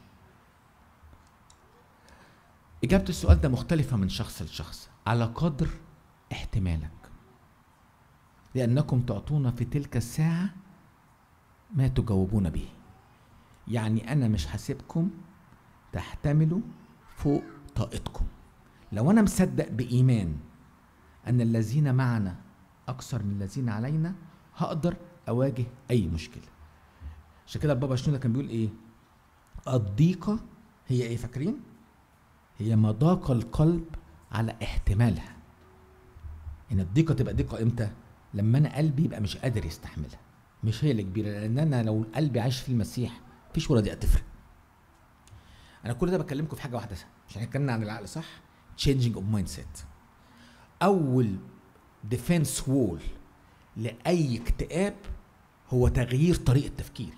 Speaker 1: إجابة السؤال ده مختلفة من شخص لشخص على قدر احتمالك لأنكم تعطون في تلك الساعة ما تجاوبون به يعني أنا مش هسيبكم تحتملوا فوق طاقتكم لو أنا مصدق بإيمان أن الذين معنا أكثر من الذين علينا هقدر أواجه أي مشكلة عشان كده البابا شنودة كان بيقول إيه الضيقة هي إيه فاكرين؟ هي ما ضاق القلب على احتمالها ان الضيقه تبقى ضيقه امتى لما انا قلبي يبقى مش قادر يستحملها مش هي اللي كبيره لان انا لو قلبي عايش في المسيح مفيش ولا دقيقه تفرق انا كل ده بكلمكم في حاجه واحده عشان احنا اتكلمنا عن العقل صح changing of mindset اول ديفense وول لاي اكتئاب هو تغيير طريقه تفكيري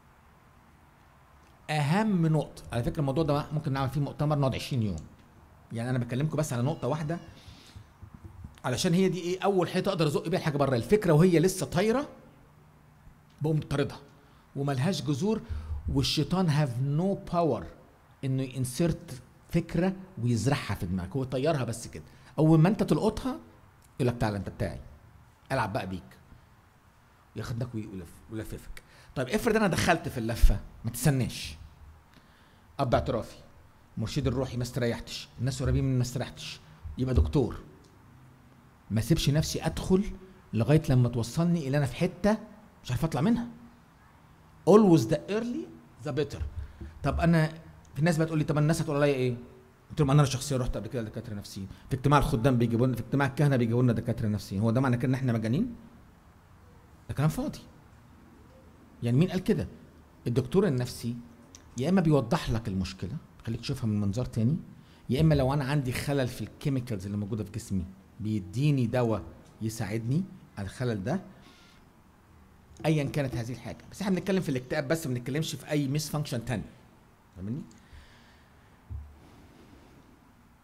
Speaker 1: اهم نقطه على فكره الموضوع ده ممكن نعمل فيه مؤتمر نقعد 20 يوم يعني انا بكلمكم بس على نقطه واحده علشان هي دي ايه اول حته اقدر ازق بيها الحاجه بره الفكره وهي لسه طايره بقوم طاردها وملهاش جذور والشيطان هاف نو باور انه ينسرت فكره ويزرعها في دماغك هو طيرها بس كده اول ما انت تلقطها يقول لك تعالى انت بتاعي العب بقى بيك ياخدك ويلف ويلففك طيب افرض انا دخلت في اللفه ما تستناش اب اعترافي مرشد الروحي ما استريحتش الناس قريبين مني ما استريحتش يبقى دكتور ما سيبش نفسي ادخل لغايه لما توصلني الى انا في حته مش عارف اطلع منها always the early the better طب انا في ناس بتقول لي طب الناس هتقول عليا ايه قلت لهم انا شخصيا رحت قبل كده لدكاتره نفسيين في اجتماع الخدام بيجيبوا لنا في اجتماع الكهنه بيجيبوا لنا دكاتره نفسيين هو ده معنى كده ان احنا مجانين ده كلام فاضي يعني مين قال كده الدكتور النفسي يا اما بيوضح لك المشكله خليك تشوفها من منظار تاني يا اما لو انا عندي خلل في الكيميكالز اللي موجوده في جسمي بيديني دواء يساعدني على الخلل ده ايا كانت هذه الحاجه بس احنا بنتكلم في الاكتئاب بس ما بنتكلمش في اي ميس فانكشن تاني فاهمني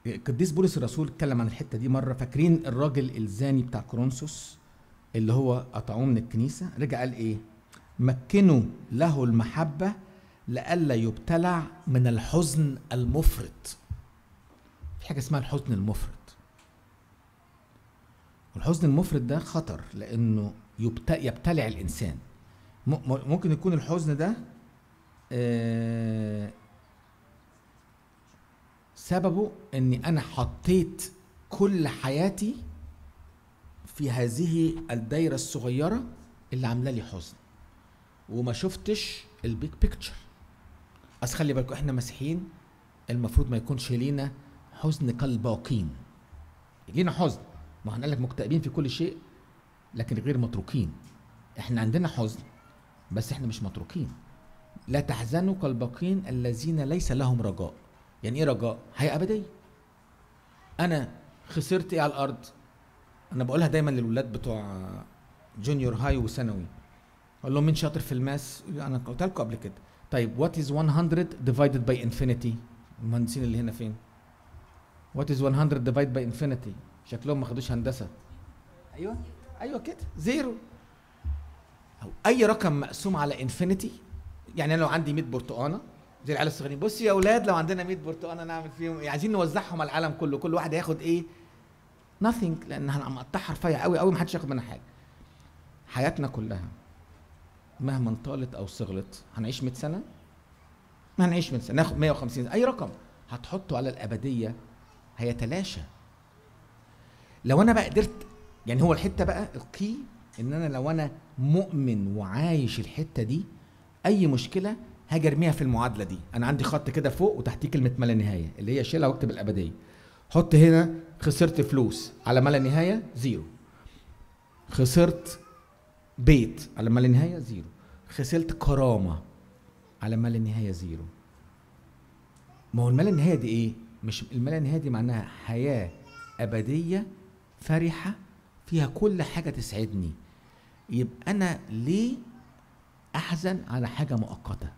Speaker 1: القديس بولس الرسول اتكلم عن الحته دي مره فاكرين الراجل الزاني بتاع كورنثوس اللي هو قطعوه من الكنيسه رجع قال ايه مكنوا له المحبه لئلا يبتلع من الحزن المفرط في حاجه اسمها الحزن المفرط والحزن المفرط ده خطر لانه يبت- يبتلع الانسان م- م- ممكن يكون الحزن ده آه، سببه اني انا حطيت كل حياتي في هذه الدايره الصغيره اللي عامله لي حزن وما شفتش البيج بيكتشر اصل خلي بالكم احنا مسيحيين المفروض ما يكونش لينا حزن كالباقين لينا حزن ما هنقول لك مكتئبين في كل شيء لكن غير متروكين احنا عندنا حزن بس احنا مش متروكين لا تحزنوا كالباقين الذين ليس لهم رجاء يعني ايه رجاء حياه ابديه انا خسرت ايه على الارض انا بقولها دايما للولاد بتوع جونيور هاي وثانوي اقول لهم مين شاطر في الماس انا قلت لكم قبل كده طيب وات از 100 divided by infinity المهندسين اللي هنا فين وات از 100 divided by infinity شكلهم ما خدوش هندسه ايوه ايوه كده زيرو او اي رقم مقسوم على انفينيتي يعني انا لو عندي 100 برتقانه زي العيال الصغيرين بص يا اولاد لو عندنا 100 برتقانه نعمل فيهم إيه؟ عايزين نوزعهم على العالم كله كل واحد هياخد ايه nothing لان هنقطعها رفيع قوي قوي ما حدش ياخد منها حاجه حياتنا كلها مهما طالت او صغرت هنعيش 100 سنه ما هنعيش 100 سنه ناخد 150 سنة. اي رقم هتحطه على الابديه هيتلاشى لو انا بقى قدرت يعني هو الحته بقى الكي ان انا لو انا مؤمن وعايش الحته دي اي مشكله هاجي ارميها في المعادله دي انا عندي خط كده فوق وتحتيه كلمه ما لا نهايه اللي هي شيلها واكتب الابديه حط هنا خسرت فلوس على ما لا نهايه زيرو خسرت بيت على ما لا نهايه زيرو خسرت كرامه على ما لا نهايه زيرو ما هو الما لا نهايه دي ايه مش الما لا نهايه دي معناها حياه ابديه فرحه فيها كل حاجه تسعدني يبقى انا ليه احزن على حاجه مؤقته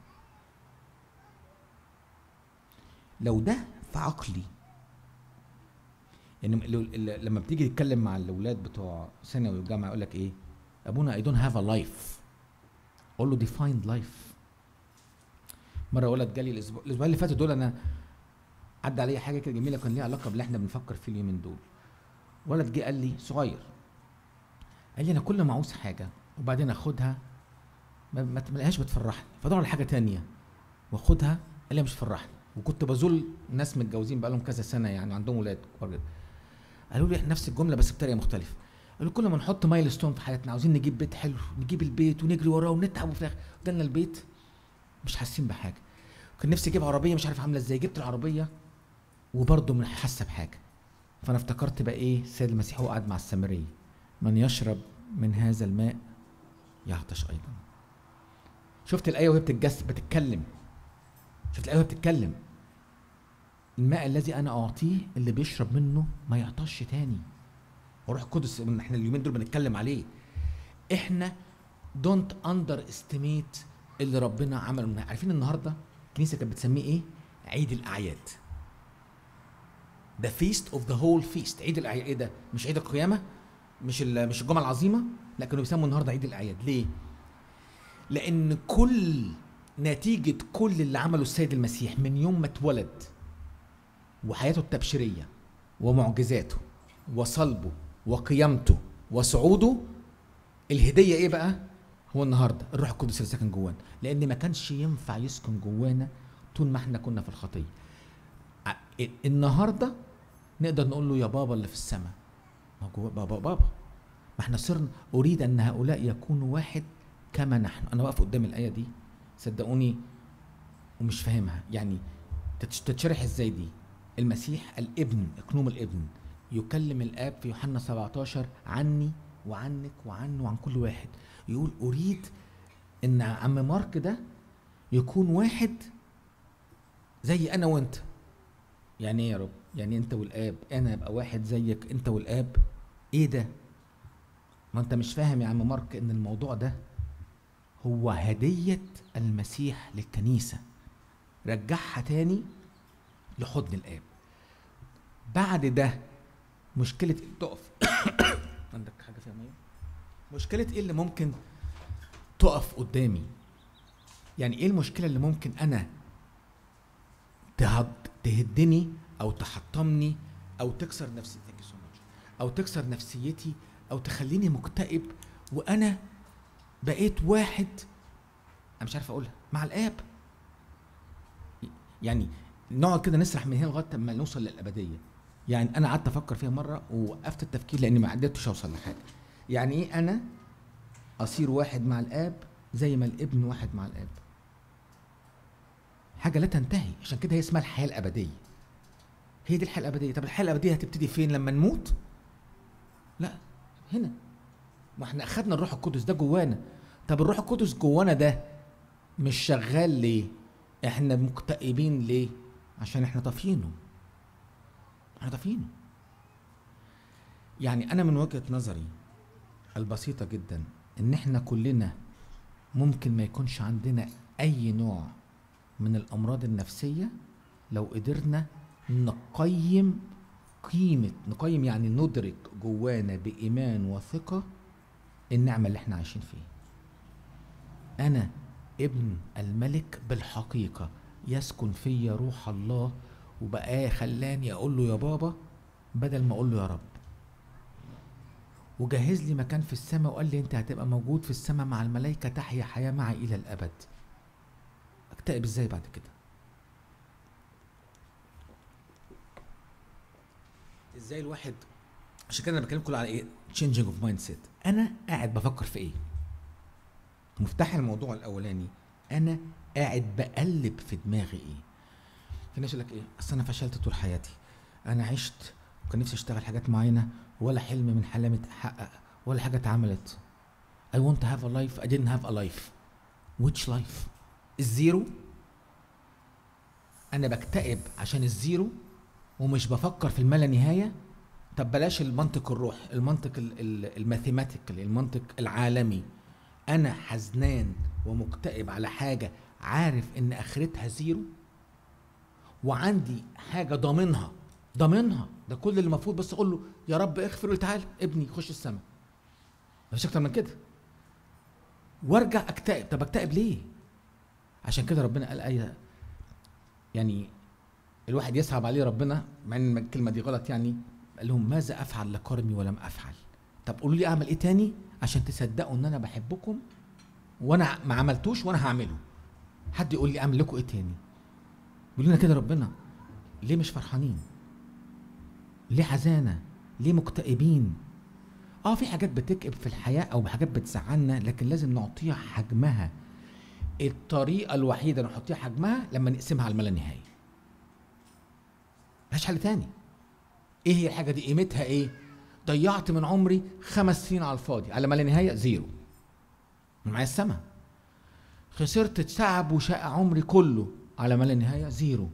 Speaker 1: لو ده في عقلي يعني لو- ل- لما بتيجي تتكلم مع الاولاد بتوع ثانوي وجامعه يقول لك ايه ابونا اي دونت هاف ا لايف اقول له ديفايند لايف مره ولد جالي الاسبوع الاسبوع اللي فات دول انا عدى عليا حاجه كده جميله كان ليها علاقه باللي احنا بنفكر فيه اليومين دول ولد جه قال لي صغير قال لي انا كل ما عاوز حاجه وبعدين اخدها ما ما تلاقيهاش بتفرحني فادور على حاجه تانية واخدها قال لي مش بتفرحني وكنت بزول ناس متجوزين بقالهم كذا سنه يعني عندهم ولاد كبار جدا قالوا لي احنا نفس الجمله بس بطريقه مختلفه قالوا كل ما نحط مايل ستون في حياتنا عاوزين نجيب بيت حلو نجيب البيت ونجري وراه ونتعب وفي الاخر جالنا البيت مش حاسين بحاجه كان نفسي اجيب عربيه مش عارف عامله ازاي جبت العربيه وبرضه مش حاسه بحاجه فانا افتكرت بقى ايه السيد المسيح هو قاعد مع السامريه من يشرب من هذا الماء يعطش ايضا شفت الايه وهي بتتجس بتتكلم شفت الايه وهي بتتكلم الماء الذي انا اعطيه اللي بيشرب منه ما يعطش تاني وروح القدس من احنا اليومين دول بنتكلم عليه احنا دونت اندر استيميت اللي ربنا عمله لنا عارفين النهارده الكنيسه كانت بتسميه ايه عيد الاعياد ذا فيست اوف ذا هول فيست عيد الاعياد ايه ده مش عيد القيامه مش ال- مش الجمعه العظيمه لا كانوا بيسموا النهارده عيد الاعياد ليه لان كل نتيجه كل اللي عمله السيد المسيح من يوم ما اتولد وحياته التبشيريه ومعجزاته وصلبه وقيامته وصعوده الهديه ايه بقى هو النهارده الروح القدس اللي ساكن جوانا لان ما كانش ينفع يسكن جوانا طول ما احنا كنا في الخطيه ع- النهارده نقدر نقول له يا بابا اللي في السماء ما جوا بابا بابا ما احنا صرنا اريد ان هؤلاء يكونوا واحد كما نحن انا واقف قدام الايه دي صدقوني ومش فاهمها يعني تتش- تتشرح ازاي دي المسيح الابن اقنوم الابن يكلم الاب في يوحنا 17 عني وعنك وعنه وعن كل واحد يقول اريد ان عم مارك ده يكون واحد زي انا وانت يعني ايه يا رب يعني انت والاب انا ابقى واحد زيك انت والاب ايه ده ما انت مش فاهم يا عم مارك ان الموضوع ده هو هدية المسيح للكنيسة رجعها تاني لحضن الاب بعد ده مشكله تقف عندك حاجه فيها ميه مشكله ايه اللي ممكن تقف قدامي يعني ايه المشكله اللي ممكن انا تهد تهدني او تحطمني او تكسر نفسيتي Thank you so much. او تكسر نفسيتي او تخليني مكتئب وانا بقيت واحد انا مش عارف اقولها مع الاب يعني نقعد كده نسرح من هنا لغايه ما نوصل للابديه يعني انا قعدت افكر فيها مره ووقفت التفكير لاني ما قدرتش اوصل لحاجه يعني ايه انا اصير واحد مع الاب زي ما الابن واحد مع الاب حاجه لا تنتهي عشان كده هي اسمها الحياه الابديه هي دي الحياه الابديه طب الحياه الابديه هتبتدي فين لما نموت لا هنا ما احنا اخدنا الروح القدس ده جوانا طب الروح القدس جوانا ده مش شغال ليه احنا مكتئبين ليه عشان احنا طافينه احنا طافينه يعني انا من وجهه نظري البسيطه جدا ان احنا كلنا ممكن ما يكونش عندنا اي نوع من الامراض النفسيه لو قدرنا نقيم قيمه نقيم يعني ندرك جوانا بايمان وثقه النعمه اللي احنا عايشين فيها انا ابن الملك بالحقيقه يسكن فيا روح الله وبقى خلاني اقول له يا بابا بدل ما اقول له يا رب وجهز لي مكان في السماء وقال لي انت هتبقى موجود في السماء مع الملائكه تحيا حياه معي الى الابد اكتئب ازاي بعد كده ازاي الواحد عشان كده انا بكلمكم على ايه changing اوف مايند سيت انا قاعد بفكر في ايه مفتاح الموضوع الاولاني انا قاعد بقلب في دماغي ايه في ناس يقول لك ايه اصل انا فشلت طول حياتي انا عشت وكان نفسي اشتغل حاجات معينه ولا حلم من حلمي اتحقق ولا حاجه اتعملت I want to have a life I didn't have a life which life الزيرو انا بكتئب عشان الزيرو ومش بفكر في الملا نهايه طب بلاش المنطق الروح المنطق الماثيماتيكال المنطق العالمي انا حزنان ومكتئب على حاجه عارف ان اخرتها زيرو وعندي حاجه ضامنها ضامنها ده كل اللي المفروض بس اقول له يا رب اغفر تعالى ابني خش السماء مفيش اكتر من كده وارجع اكتئب طب اكتئب ليه عشان كده ربنا قال ايه يعني الواحد يصعب عليه ربنا مع ان الكلمه دي غلط يعني قال لهم ماذا افعل لكرمي ولم افعل طب قولوا لي اعمل ايه تاني عشان تصدقوا ان انا بحبكم وانا ما عملتوش وانا هعمله حد يقول لي اعمل لكم ايه تاني يقول لنا كده ربنا ليه مش فرحانين ليه حزانه ليه مكتئبين اه في حاجات بتكئب في الحياه او حاجات بتزعلنا لكن لازم نعطيها حجمها الطريقه الوحيده نحطيها حجمها لما نقسمها على الملا نهايه ملهاش حل تاني ايه هي الحاجه دي قيمتها ايه ضيعت من عمري خمس سنين على الفاضي على ما لا نهايه زيرو معايا السما خسرت تعب وشقى عمري كله على ما لا نهايه زيرو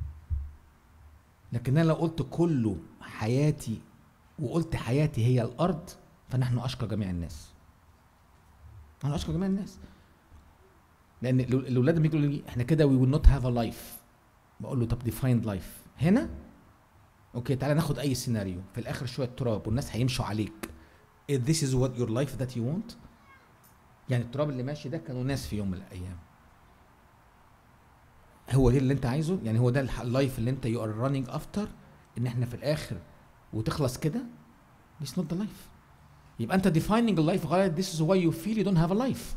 Speaker 1: لكن انا لو قلت كله حياتي وقلت حياتي هي الارض فنحن اشقى جميع الناس نحن اشقى جميع الناس لان الاولاد لما يقولوا لي احنا كده وي ويل نوت هاف ا لايف بقول له طب ديفايند لايف هنا اوكي تعالى ناخد اي سيناريو في الاخر شويه تراب والناس هيمشوا عليك If this is what your life that you want يعني التراب اللي ماشي ده كانوا ناس في يوم من الايام هو ده اللي انت عايزه يعني هو ده اللايف اللي انت يو ار رانينج افتر ان احنا في الاخر وتخلص كده this not the life يبقى انت defining a life غلط this is why you feel you don't have a life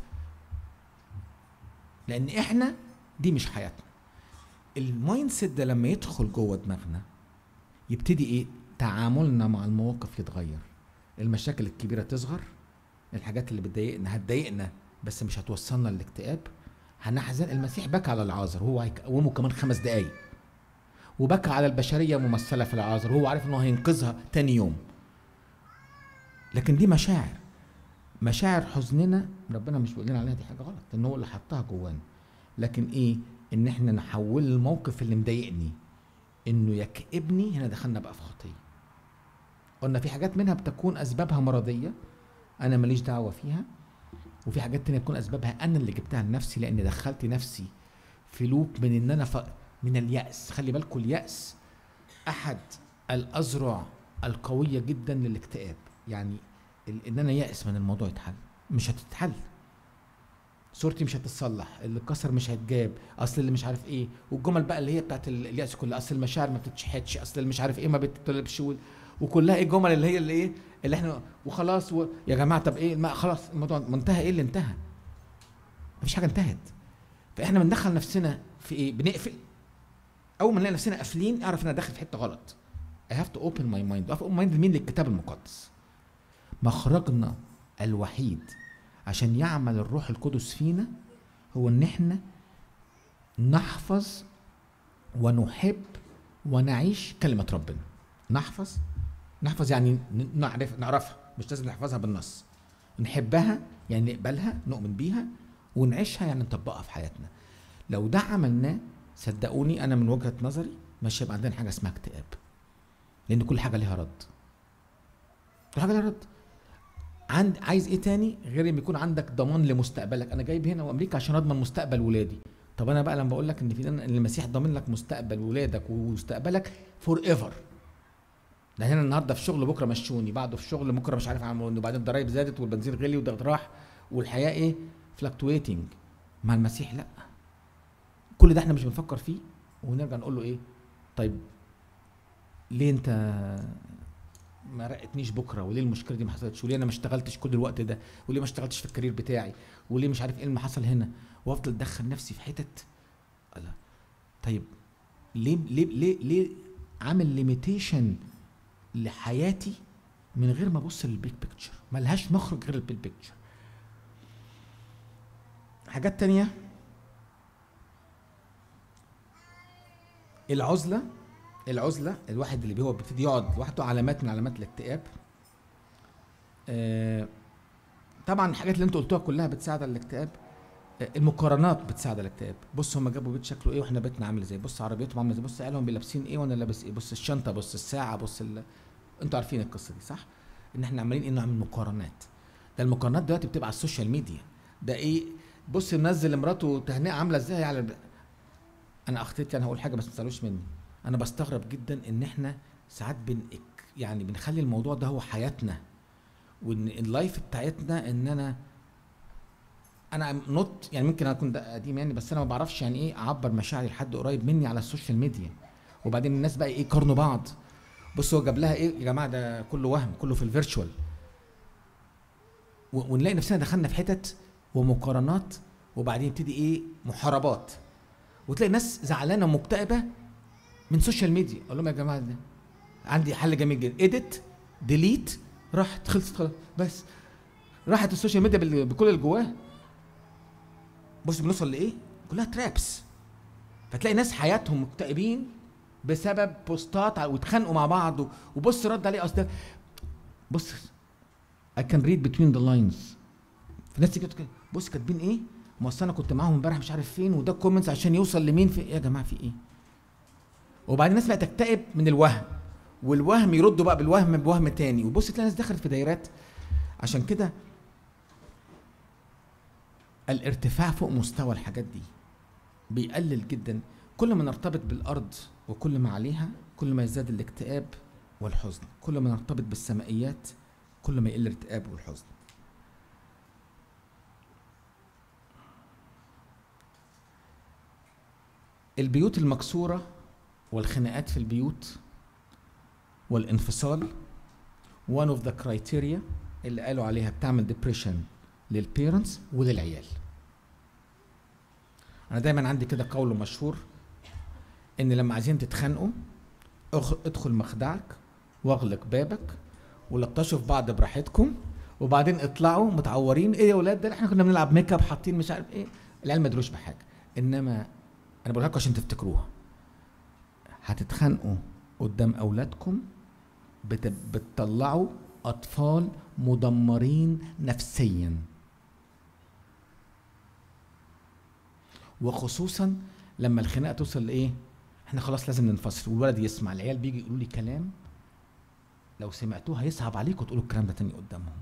Speaker 1: لان احنا دي مش حياتنا المايند سيت ده لما يدخل جوه دماغنا يبتدي ايه تعاملنا مع المواقف يتغير المشاكل الكبيره تصغر الحاجات اللي بتضايقنا هتضايقنا بس مش هتوصلنا للاكتئاب هنحزن المسيح بكى على العازر هو هيقومه كمان خمس دقايق وبكى على البشريه ممثله في العازر هو عارف انه هينقذها تاني يوم لكن دي مشاعر مشاعر حزننا ربنا مش بيقول لنا عليها دي حاجه غلط ان هو اللي حطها جوانا لكن ايه ان احنا نحول الموقف اللي مضايقني انه يكئبني هنا دخلنا بقى في خطيه قلنا في حاجات منها بتكون اسبابها مرضيه انا ماليش دعوه فيها وفي حاجات تانية بتكون اسبابها انا اللي جبتها لنفسي لاني دخلت نفسي في لوب من ان انا ف... من الياس خلي بالكم الياس احد الاذرع القويه جدا للاكتئاب يعني ال- ان انا يائس من الموضوع يتحل مش هتتحل صورتي مش هتتصلح اللي اتكسر مش هيتجاب اصل اللي مش عارف ايه والجمل بقى اللي هي بتاعت ال- اليأس كلها اصل المشاعر ما بتتشحتش اصل اللي مش عارف ايه ما بتطلبش وال- وكلها ايه الجمل اللي هي اللي ايه اللي احنا وخلاص و... يا جماعه طب ايه ما خلاص الموضوع منتهى ايه اللي انتهى مفيش حاجه انتهت فاحنا بندخل نفسنا في ايه بنقفل اول ما نلاقي نفسنا قافلين اعرف ان انا داخل في حته غلط I have to open my mind open mind مين للكتاب المقدس مخرجنا الوحيد عشان يعمل الروح القدس فينا هو ان احنا نحفظ ونحب ونعيش كلمة ربنا نحفظ نحفظ يعني ن- نعرف نعرفها مش لازم نحفظها بالنص نحبها يعني نقبلها نؤمن بيها ونعيشها يعني نطبقها في حياتنا لو ده عملناه صدقوني انا من وجهة نظري مش هيبقى عندنا حاجة اسمها اكتئاب لان كل حاجة ليها رد كل حاجة ليها رد عند عايز ايه تاني غير ان يكون عندك ضمان لمستقبلك انا جايب هنا وامريكا عشان اضمن مستقبل ولادي طب انا بقى لما بقول لك ان في ان المسيح ضامن لك مستقبل ولادك ومستقبلك فور ايفر ده هنا النهارده في شغل بكره مشوني بعده في شغل بكره مش عارف عملوني وبعدين الضرايب زادت والبنزين غلي والضغط راح والحياه ايه فلكتويتنج مع المسيح لا كل ده احنا مش بنفكر فيه ونرجع نقول له ايه طيب ليه انت ما رقتنيش بكره وليه المشكله دي ما حصلتش وليه انا ما اشتغلتش كل الوقت ده وليه ما اشتغلتش في الكارير بتاعي وليه مش عارف ايه اللي حصل هنا وافضل ادخل نفسي في حتت الله طيب ليه ليه ليه ليه عامل ليميتيشن لحياتي من غير ما ابص للبيج بيكتشر ملهاش مخرج غير البيج بيكتشر حاجات تانية العزلة العزلة الواحد اللي هو بيبتدي يقعد لوحده علامات من علامات الاكتئاب آه، طبعا الحاجات اللي انتوا قلتوها كلها بتساعد على الاكتئاب آه، المقارنات بتساعد على الاكتئاب بص هم جابوا بيت شكله ايه واحنا بيتنا عامل ازاي بص عربيتهم عامله ازاي بص عيالهم لابسين ايه وانا لابس ايه بص الشنطه بص الساعه بص ال... انتوا عارفين القصه دي صح ان احنا عمالين ايه نعمل مقارنات ده المقارنات دلوقتي بتبقى على السوشيال ميديا ده ايه بص منزل مراته تهنئه عامله ازاي على الب- انا اخطيت يعني هقول حاجه بس ما تزعلوش مني انا بستغرب جدا ان احنا ساعات بن يعني بنخلي الموضوع ده هو حياتنا وان اللايف بتاعتنا ان انا انا نوت يعني ممكن اكون ده قديم يعني بس انا ما بعرفش يعني ايه اعبر مشاعري لحد قريب مني على السوشيال ميديا وبعدين الناس بقى ايه يقارنوا بعض بص هو جاب لها ايه يا جماعه ده كله وهم كله في الفيرتشوال و- ونلاقي نفسنا دخلنا في حتت ومقارنات وبعدين يبتدي ايه محاربات وتلاقي ناس زعلانه ومكتئبه من سوشيال ميديا اقول لهم يا جماعه ده عندي حل جميل جدا ايديت ديليت راحت خلصت خلاص بس راحت السوشيال ميديا بال- بكل اللي جواه بص بنوصل لايه كلها ترابس فتلاقي ناس حياتهم مكتئبين بسبب بوستات ع- ويتخانقوا مع بعض و- وبص رد عليه اصل ده- بص I can read between the lines في ناس تيجي تقول بص كاتبين ايه ما أصل انا كنت معاهم امبارح مش عارف فين وده كومنتس عشان يوصل لمين في ايه يا جماعه في ايه وبعدين الناس بقى تكتئب من الوهم والوهم يردوا بقى بالوهم بوهم تاني وبص تلاقي ناس دخلت في دايرات عشان كده الارتفاع فوق مستوى الحاجات دي بيقلل جدا كل ما نرتبط بالارض وكل ما عليها كل ما يزداد الاكتئاب والحزن كل ما نرتبط بالسمائيات كل ما يقل الاكتئاب والحزن البيوت المكسورة والخناقات في البيوت والانفصال one of the criteria اللي قالوا عليها بتعمل depression للبيرنتس وللعيال انا دايما عندي كده قول مشهور ان لما عايزين تتخانقوا اخ- ادخل مخدعك واغلق بابك ولطشوا في بعض براحتكم وبعدين اطلعوا متعورين ايه يا ولاد ده احنا كنا بنلعب ميك اب حاطين مش عارف ايه العيال ما يدروش بحاجه انما انا بقولها لكم عشان تفتكروها هتتخانقوا قدام اولادكم بت- بتطلعوا اطفال مدمرين نفسيا وخصوصا لما الخناقه توصل لايه احنا خلاص لازم ننفصل والولد يسمع العيال بيجي يقولوا لي كلام لو سمعتوه هيصعب عليكم تقولوا الكلام ده تاني قدامهم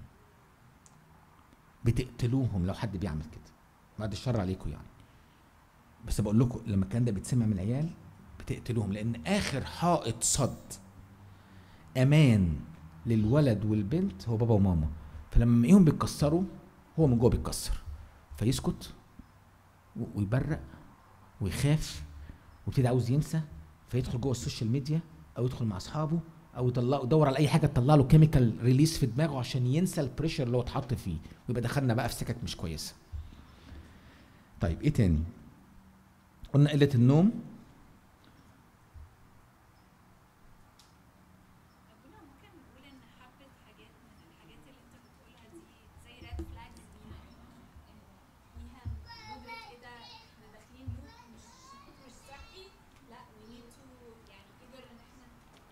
Speaker 1: بتقتلوهم لو حد بيعمل كده بعد الشر عليكم يعني بس بقول لكم لما الكلام ده بيتسمع من العيال بتقتلوهم لان اخر حائط صد امان للولد والبنت هو بابا وماما فلما الاقيهم بيتكسروا هو من جوه بيتكسر فيسكت و- ويبرق ويخاف ويبتدي عاوز ينسى فيدخل جوه السوشيال ميديا او يدخل مع اصحابه او يطلع يدور على اي حاجه تطلع له كيميكال ريليس في دماغه عشان ينسى البريشر اللي هو اتحط فيه ويبقى دخلنا بقى في سكك مش كويسه طيب ايه تاني قلنا قله النوم
Speaker 3: ربنا ممكن نقول ان حبه حاجات من الحاجات اللي انت بتقولها دي زي ريد فلاجز لينا إن فيها مدرك ايه ده احنا داخلين لوب مش مش صحي لا we need to يعني قدر ان احنا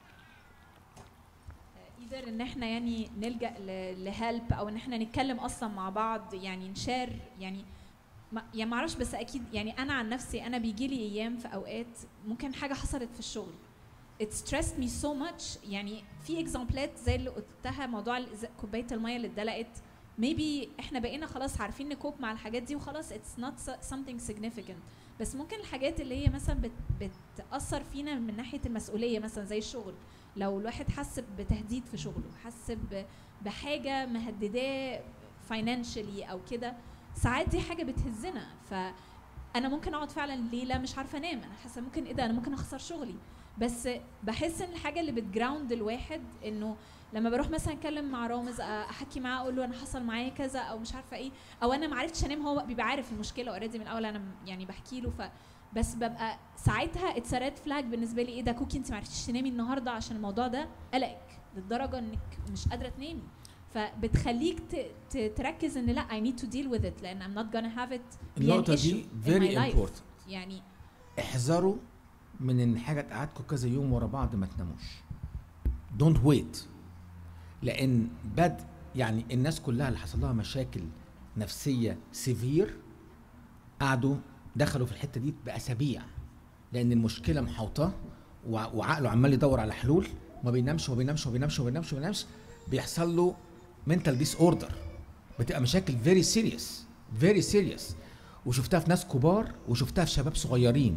Speaker 2: قدر ان احنا يعني نلجا لهيلب او ان احنا نتكلم اصلا مع بعض يعني نشار يعني ما يعني ما اعرفش بس اكيد يعني انا عن نفسي انا بيجي لي ايام في اوقات ممكن حاجه حصلت في الشغل it stressed me so much يعني في اكزامبلات زي اللي قلتها موضوع الإز- كوبايه الميه اللي اتدلقت maybe احنا بقينا خلاص عارفين نكوب مع الحاجات دي وخلاص it's not so- something significant بس ممكن الحاجات اللي هي مثلا بت بتاثر فينا من ناحيه المسؤوليه مثلا زي الشغل لو الواحد حس بتهديد في شغله حس ب- بحاجه مهدداه فاينانشالي او كده ساعات دي حاجه بتهزنا فانا ممكن اقعد فعلا ليله مش عارفه انام انا حاسه ممكن ايه ده انا ممكن اخسر شغلي بس بحس ان الحاجه اللي بتجراوند الواحد انه لما بروح مثلا اتكلم مع رامز آه، احكي معاه اقول له انا حصل معايا كذا او مش عارفه ايه او انا ما عرفتش انام هو بيبقى عارف المشكله اوريدي من الاول انا م- يعني بحكي له ف بس ببقى ساعتها اتس ريد فلاج بالنسبه لي ايه ده كوكي انت ما عرفتيش تنامي النهارده عشان الموضوع ده قلقك للدرجه انك مش قادره تنامي فبتخليك ت- ت- تركز ان لا I need to deal with it لان I'm not gonna have it be an
Speaker 1: النقطه
Speaker 2: issue
Speaker 1: دي
Speaker 2: in
Speaker 1: فيري
Speaker 2: my life.
Speaker 1: امبورتنت
Speaker 2: يعني
Speaker 1: احذروا من ان حاجه تقعدكم كذا يوم ورا بعض ما تناموش دونت ويت لان بد يعني الناس كلها اللي حصل لها مشاكل نفسيه سيفير قعدوا دخلوا في الحته دي باسابيع لان المشكله محوطاه وع- وعقله عمال يدور على حلول وما بينامش وما بينامش وما بينامش وما بينامش وما بينامش بيحصل له منتال ديس اوردر بتبقى مشاكل فيري سيريس فيري سيريس وشفتها في ناس كبار وشفتها في شباب صغيرين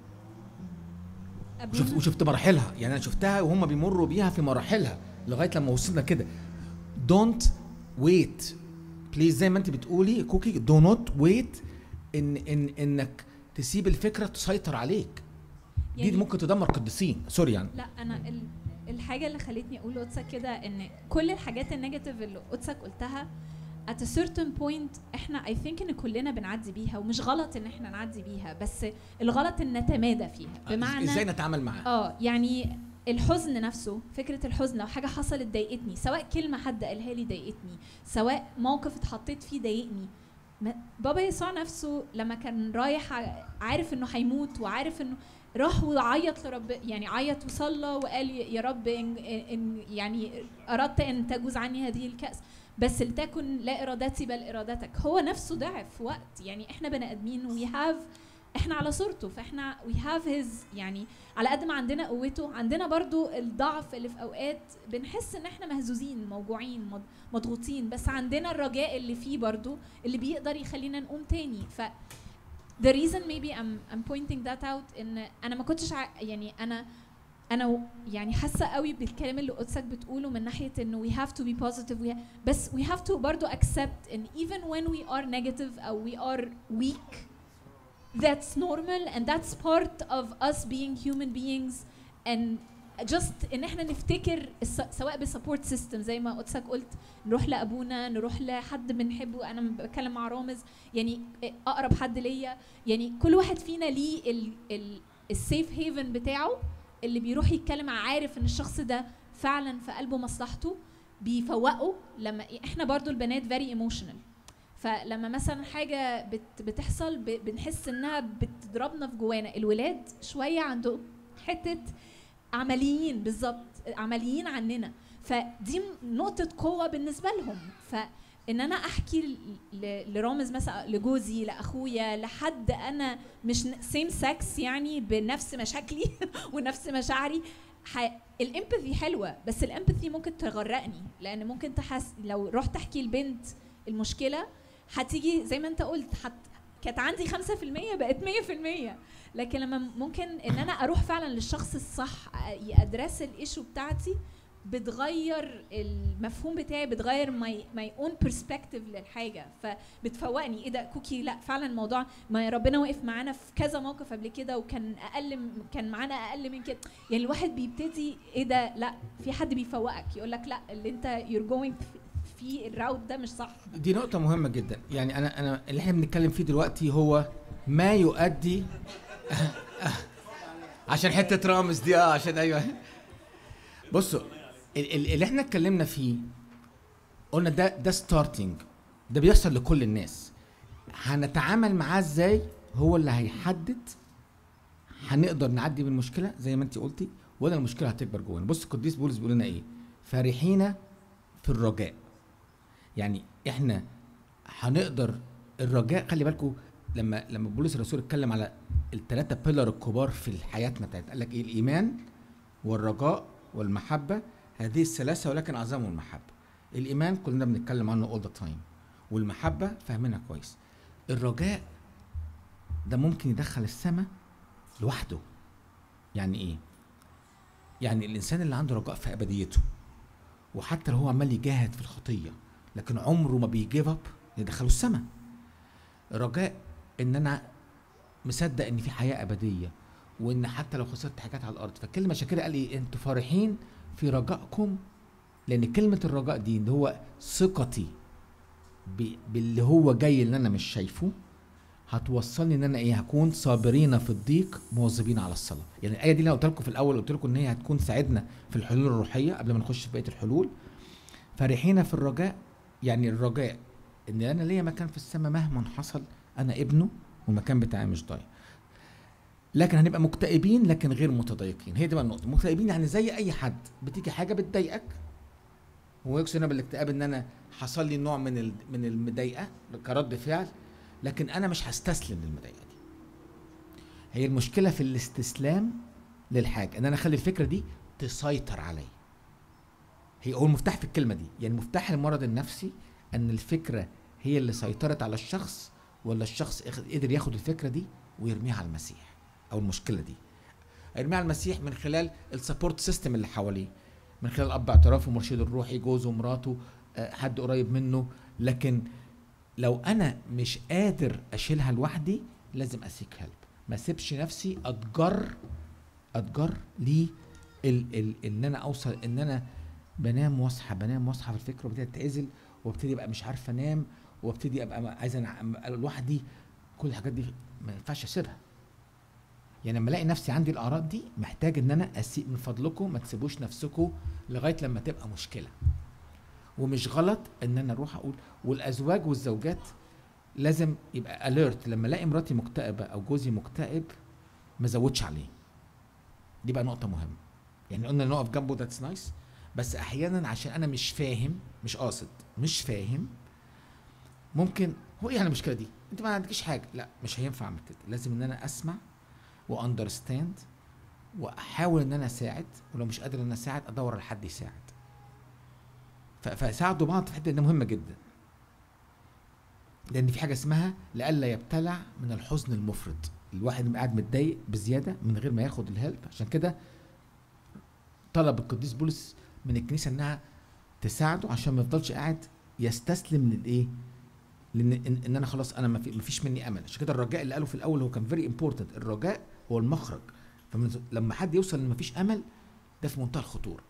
Speaker 1: وشفت
Speaker 2: أبونا
Speaker 1: وشفت مراحلها يعني انا شفتها وهم بيمروا بيها في مراحلها لغايه لما وصلنا كده دونت ويت بليز زي ما انت بتقولي كوكي دو نوت ويت ان ان انك تسيب الفكره تسيطر عليك دي
Speaker 2: يعني-
Speaker 1: ممكن تدمر قديسين سوري يعني
Speaker 2: لا انا ال... الحاجه اللي خلتني اقول لقدسك كده ان كل الحاجات النيجاتيف اللي قدسك قلتها at a certain point احنا I think ان كلنا بنعدي بيها ومش غلط ان احنا نعدي بيها بس الغلط ان نتمادى فيها بمعنى
Speaker 1: ازاي نتعامل معاها
Speaker 2: اه يعني الحزن نفسه فكرة الحزن لو حاجة حصلت ضايقتني سواء كلمة حد قالها لي ضايقتني سواء موقف اتحطيت فيه ضايقني ما- بابا يسوع نفسه لما كان رايح ع- عارف انه هيموت وعارف انه راح وعيط لرب يعني عيط وصلى وقال يا رب إن, إن يعني اردت ان تجوز عني هذه الكأس بس لتكن لا ارادتي بل ارادتك هو نفسه ضعف في وقت يعني احنا بني ادمين وي هاف احنا على صورته فاحنا وي هاف هيز يعني على قد ما عندنا قوته عندنا برضو الضعف اللي في اوقات بنحس ان احنا مهزوزين موجوعين مض- مضغوطين بس عندنا الرجاء اللي فيه برضو اللي بيقدر يخلينا نقوم تاني ف the reason maybe I'm, I'm pointing that out ان انا ما كنتش ع... يعني انا انا و- يعني حاسه قوي بالكلام اللي قدسك بتقوله من ناحيه انه we have to be positive we ha- بس we have to برضو accept ان even when we are negative او we are weak that's normal and that's part of us being human beings and just ان احنا نفتكر الس- سواء بسبورت سيستم زي ما قدسك قلت نروح لابونا نروح لحد بنحبه انا بتكلم مع رامز يعني اقرب حد ليا يعني كل واحد فينا ليه ال- ال- السيف هيفن بتاعه اللي بيروح يتكلم عارف ان الشخص ده فعلا في قلبه مصلحته بيفوقه لما احنا برضو البنات فيري ايموشنال فلما مثلا حاجه بت بتحصل ب- بنحس انها بتضربنا في جوانا الولاد شويه عندهم حته عمليين بالظبط عمليين عننا فدي م- نقطه قوه بالنسبه لهم فان انا احكي ل- ل- لرامز مثلا لجوزي لاخويا لحد انا مش سيم سكس يعني بنفس مشاكلي ونفس مشاعري ح... الامباثي حلوه بس الامباثي ممكن تغرقني لان ممكن تحس لو رحت احكي لبنت المشكله هتيجي زي ما انت قلت حت... كانت عندي 5% بقت 100% لكن لما ممكن ان انا اروح فعلا للشخص الصح يادرس الايشو بتاعتي بتغير المفهوم بتاعي بتغير ماي ماي اون برسبكتيف للحاجه فبتفوقني ايه ده كوكي لا فعلا الموضوع ما ربنا وقف معانا في كذا موقف قبل كده وكان اقل م- كان معانا اقل من كده يعني الواحد بيبتدي ايه ده لا في حد بيفوقك يقول لك لا اللي انت يور جوينج في الراوت ده مش صح
Speaker 1: دي نقطة مهمة جدا يعني أنا أنا اللي إحنا بنتكلم فيه دلوقتي هو ما يؤدي عشان حتة رامز دي اه عشان أيوه بصوا ال- ال- اللي إحنا اتكلمنا فيه قلنا ده ده ستارتنج ده بيحصل لكل الناس هنتعامل معاه ازاي هو اللي هيحدد هنقدر نعدي من المشكلة زي ما انت قلتي ولا المشكلة هتكبر جوانا بص القديس بولس بيقول لنا ايه فرحين في الرجاء يعني احنا هنقدر الرجاء خلي بالكم لما لما بولس الرسول اتكلم على الثلاثه بيلر الكبار في الحياه بتاعت قال لك ايه الايمان والرجاء والمحبه هذه الثلاثه ولكن اعظمهم المحبه الايمان كلنا بنتكلم عنه اول ذا تايم والمحبه فاهمينها كويس الرجاء ده ممكن يدخل السماء لوحده يعني ايه يعني الانسان اللي عنده رجاء في ابديته وحتى لو هو عمال يجاهد في الخطيه لكن عمره ما بيجيف اب يدخله السماء رجاء ان انا مصدق ان في حياه ابديه وان حتى لو خسرت حاجات على الارض فالكلمه عشان كده قال ايه انتوا فرحين في رجائكم لان كلمه الرجاء دي اللي هو ثقتي ب- باللي هو جاي اللي انا مش شايفه هتوصلني ان انا ايه هكون صابرين في الضيق مواظبين على الصلاه يعني الايه دي اللي انا قلت لكم في الاول قلت لكم ان هي هتكون تساعدنا في الحلول الروحيه قبل ما نخش في بقيه الحلول فرحين في الرجاء يعني الرجاء ان انا ليا مكان في السماء مهما حصل انا ابنه والمكان بتاعي مش ضايع لكن هنبقى مكتئبين لكن غير متضايقين هي دي بقى النقطه مكتئبين يعني زي اي حد بتيجي حاجه بتضايقك ويقصد هنا بالاكتئاب ان انا حصل لي نوع من ال- من المضايقه كرد فعل لكن انا مش هستسلم للمضايقه دي هي المشكله في الاستسلام للحاجه ان انا اخلي الفكره دي تسيطر عليا هي هو المفتاح في الكلمه دي يعني مفتاح المرض النفسي ان الفكره هي اللي سيطرت على الشخص ولا الشخص اخ- قدر ياخد الفكره دي ويرميها على المسيح او المشكله دي يرميها على المسيح من خلال السبورت سيستم اللي حواليه من خلال اب اعترافه مرشده الروحي جوزه مراته آه، حد قريب منه لكن لو انا مش قادر اشيلها لوحدي لازم اسيك هيلب ما اسيبش نفسي اتجر اتجر ليه ال ال ان انا اوصل ان انا بنام واصحى بنام واصحى في الفكره وابتدي اتعزل وابتدي ابقى مش عارف انام وابتدي ابقى عايز أنا أبقى لوحدي كل الحاجات دي ما ينفعش اسيبها يعني لما الاقي نفسي عندي الاعراض دي محتاج ان انا اسيب من فضلكم ما تسيبوش نفسكم لغايه لما تبقى مشكله ومش غلط ان انا اروح اقول والازواج والزوجات لازم يبقى اليرت لما الاقي مراتي مكتئبه او جوزي مكتئب ما ازودش عليه دي بقى نقطه مهمه يعني قلنا نقف جنبه ذاتس نايس بس احيانا عشان انا مش فاهم مش قاصد مش فاهم ممكن هو ايه يعني المشكله دي انت ما عندكش حاجه لا مش هينفع اعمل كده لازم ان انا اسمع واندرستاند واحاول ان انا اساعد ولو مش قادر ان انا اساعد ادور على حد يساعد ف- فساعدوا بعض في الحته دي مهمه جدا لان في حاجه اسمها لئلا يبتلع من الحزن المفرط الواحد يبقى قاعد متضايق بزياده من غير ما ياخد الهيلب عشان كده طلب القديس بولس من الكنيسه انها تساعده عشان ما يفضلش قاعد يستسلم للايه لان ان, إن انا خلاص انا ما في- ما فيش مني امل عشان كده الرجاء اللي قاله في الاول هو كان فيري امبورتنت الرجاء هو المخرج فلما حد يوصل ان ما فيش امل ده في منتهى الخطوره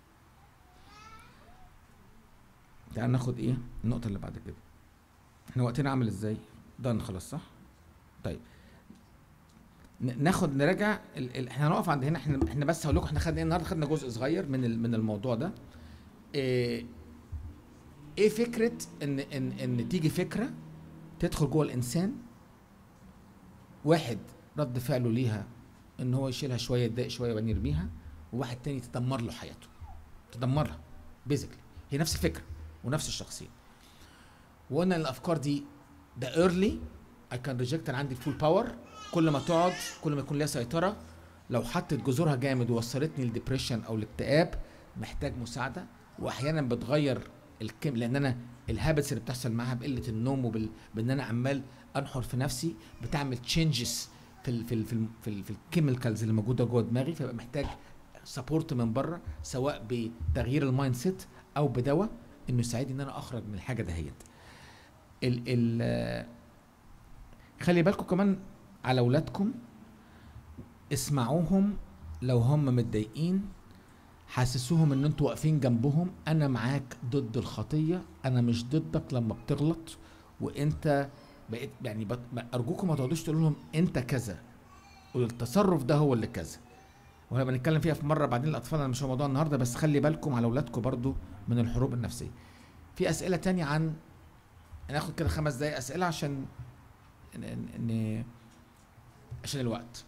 Speaker 1: تعال ناخد ايه النقطه اللي بعد كده احنا وقتنا عامل ازاي دان خلاص صح طيب ن- ناخد نراجع ال... ال... احنا هنقف عند هنا احنا احنا بس هقول لكم احنا خدنا ايه النهارده خدنا جزء صغير من ال... من الموضوع ده ايه, ايه فكره ان ان ان تيجي فكره تدخل جوه الانسان واحد رد فعله ليها ان هو يشيلها شويه يتضايق شويه وبعدين يرميها وواحد تاني تدمر له حياته تدمرها بيزيكلي هي نفس الفكره ونفس الشخصيه وقلنا ان الافكار دي ده ايرلي اي كان ريجكت انا عندي الفول باور كل ما تقعد كل ما يكون ليها سيطره لو حطت جذورها جامد ووصلتني للديبريشن او الاكتئاب محتاج مساعده واحيانا بتغير الكم لان انا الهابتس اللي بتحصل معاها بقله النوم وبال بان انا عمال انحر في نفسي بتعمل تشينجز في ال في ال في ال في, ال في الكيميكالز اللي موجوده جوه دماغي فبقى محتاج سبورت من بره سواء بتغيير المايند سيت او بدواء انه يساعدني ان انا اخرج من الحاجه دهيت ال ال خلي بالكم كمان على اولادكم اسمعوهم لو هم متضايقين حسسوهم ان انتوا واقفين جنبهم انا معاك ضد الخطيه انا مش ضدك لما بتغلط وانت بقيت يعني بت... ارجوكم ما تقعدوش تقولوا لهم انت كذا والتصرف ده هو اللي كذا وهنبقى نتكلم فيها في مره بعدين الاطفال انا مش هو موضوع النهارده بس خلي بالكم على اولادكم برضو من الحروب النفسيه في اسئله تانية عن ناخد كده خمس دقايق اسئله عشان ن... ن... عشان الوقت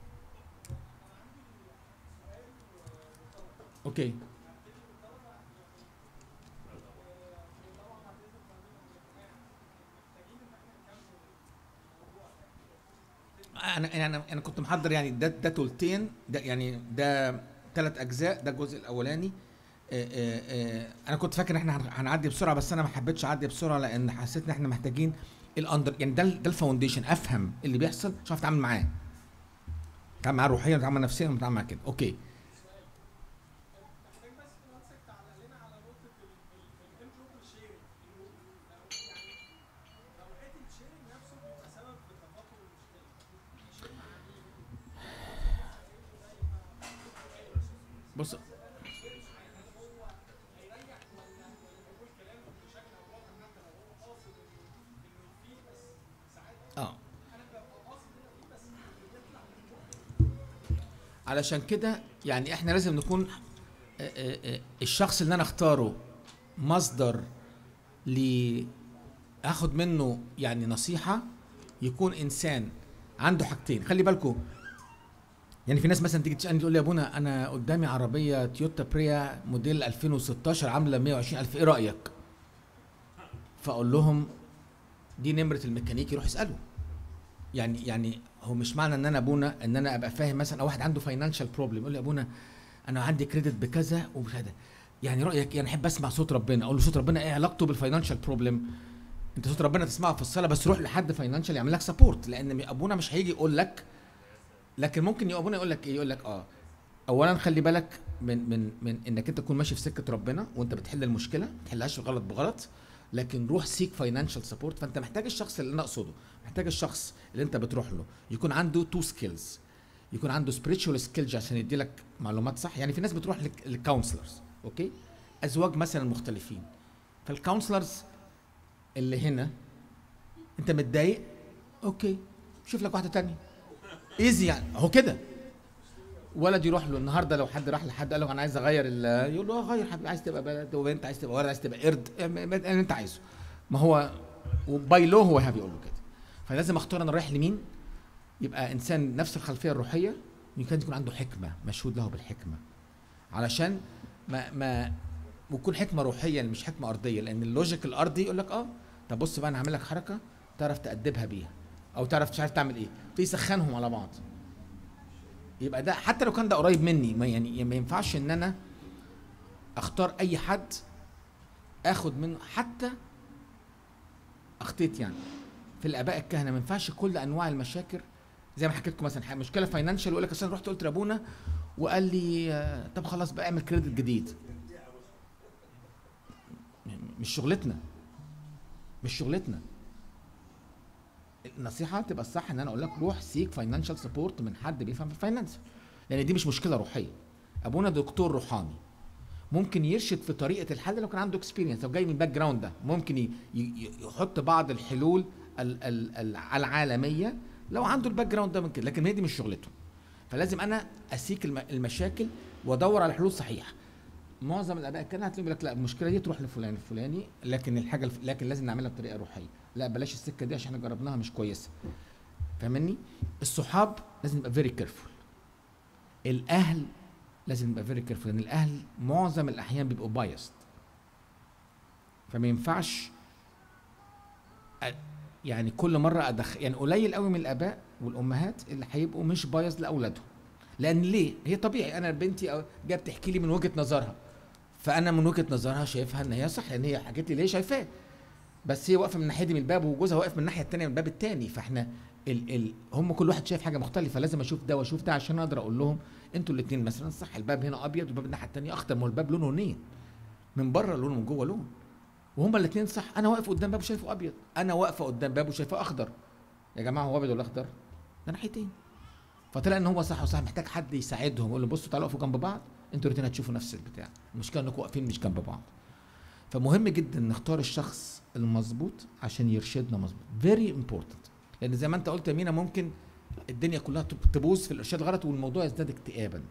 Speaker 1: اوكي انا انا انا كنت محضر يعني ده ده تلتين ده يعني ده ثلاث اجزاء ده الجزء الاولاني آه، آه، آه، انا كنت فاكر ان احنا هن- هنعدي بسرعه بس انا ما حبيتش اعدي بسرعه لان حسيت ان احنا محتاجين الاندر يعني ده ال- ده الفاونديشن افهم اللي بيحصل عشان اعرف اتعامل معاه اتعامل معاه روحيا اتعامل نفسيا اتعامل معاه كده اوكي بص اه علشان كده يعني احنا لازم نكون آه، آه، آه، الشخص اللي انا اختاره مصدر ل اخد منه يعني نصيحه يكون انسان عنده حاجتين خلي بالكم يعني في ناس مثلا تيجي تسالني تقول لي يا ابونا انا قدامي عربيه تويوتا بريا موديل 2016 عامله 120 الف ايه رايك فاقول لهم دي نمره الميكانيكي روح اساله يعني يعني هو مش معنى ان انا ابونا ان انا ابقى فاهم مثلا او واحد عنده فاينانشال بروبلم يقول لي يا ابونا انا عندي كريدت بكذا وبكذا يعني رايك يعني احب اسمع صوت ربنا اقول له صوت ربنا ايه علاقته بالفاينانشال بروبلم انت صوت ربنا تسمعه في الصلاه بس روح لحد فاينانشال يعمل لك سبورت لان ابونا مش هيجي يقول لك لكن ممكن ابونا يقول لك ايه يقول لك اه اولا خلي بالك من من من انك انت تكون ماشي في سكه ربنا وانت بتحل المشكله ما تحلهاش غلط بغلط لكن روح سيك فاينانشال سبورت فانت محتاج الشخص اللي انا اقصده محتاج الشخص اللي انت بتروح له يكون عنده تو سكيلز يكون عنده سبيريتشوال سكيلز عشان يدي لك معلومات صح يعني في ناس بتروح للكونسلرز اوكي ازواج مثلا مختلفين فالكونسلرز اللي هنا انت متضايق اوكي شوف لك واحده تانية ايزي يعني اهو كده ولد يروح له النهارده لو حد راح لحد قال له انا عايز اغير ال- يقول له اه غير حبيبي عايز تبقى بلد وبنت عايز تبقى ولد عايز تبقى قرد ام- ام- اللي انت عايزه ما هو وباي لو هو هاب يقول له كده فلازم اختار انا رايح لمين يبقى انسان نفس الخلفيه الروحيه يمكن يكون عنده حكمه مشهود له بالحكمه علشان ما ما وتكون حكمه روحيه مش حكمه ارضيه لان اللوجيك الارضي يقول لك اه طب بص بقى انا هعمل لك حركه تعرف تأدبها بيها او تعرف مش عارف تعمل ايه تسخنهم على بعض يبقى ده حتى لو كان ده قريب مني ما يعني ما ينفعش ان انا اختار اي حد اخد منه حتى اخطيت يعني في الاباء الكهنه ما ينفعش كل انواع المشاكل زي ما حكيت لكم مثلا حاجة- مشكله فاينانشال يقول لك اصل أنا رحت قلت لابونا وقال لي آه، طب خلاص بقى اعمل كريدت جديد م- مش شغلتنا مش شغلتنا النصيحه تبقى الصح ان انا اقول لك روح سيك فاينانشال سبورت من حد بيفهم في الفاينانس لان دي مش مشكله روحيه ابونا دكتور روحاني ممكن يرشد في طريقه الحل لو كان عنده اكسبيرينس لو جاي من الباك جراوند ده ممكن ي- ي- يحط بعض الحلول ال- ال- ال- العالميه لو عنده الباك جراوند ده من كده لكن هي دي مش شغلته فلازم انا اسيك الم- المشاكل وادور على حلول صحيحه معظم الاباء كان هتلاقيهم يقول لك لا المشكله دي تروح لفلان الفلاني لكن الحاجه الف... لكن لازم نعملها بطريقه روحيه لا بلاش السكه دي عشان احنا جربناها مش كويسه فاهمني الصحاب لازم نبقى فيري كيرفول الاهل لازم نبقى فيري كيرفول لان الاهل معظم الاحيان بيبقوا بايست فما ينفعش أ- يعني كل مره ادخل يعني قليل قوي من الاباء والامهات اللي هيبقوا مش بايظ لاولادهم لان ليه هي طبيعي انا بنتي أو- جايه بتحكي لي من وجهه نظرها فانا من وجهه نظرها شايفها ان هي صح لان هي حكت لي ليه شايفاه بس هي واقفه من الناحيه دي من الباب وجوزها واقف من الناحيه الثانيه من الباب الثاني فاحنا ال ال هم كل واحد شايف حاجه مختلفه لازم اشوف ده واشوف ده عشان اقدر اقول لهم انتوا الاثنين مثلا صح الباب هنا ابيض والباب الناحيه الثانيه اخضر ما هو الباب لونه لونين من بره لون ومن جوه لون وهما الاثنين صح انا واقف قدام باب وشايفه ابيض انا واقفه قدام باب وشايفه اخضر يا جماعه هو ابيض ولا اخضر ده ناحيتين فطلع ان هو صح وصح محتاج حد يساعدهم يقول له بصوا تعالوا اقفوا جنب بعض انتوا الاثنين هتشوفوا نفس البتاع المشكله انكم واقفين مش جنب بعض فمهم جدا نختار الشخص المظبوط عشان يرشدنا مظبوط فيري امبورتنت لان زي ما انت قلت يا مينا ممكن الدنيا كلها تب- تبوظ في الارشاد الغلط والموضوع يزداد اكتئابا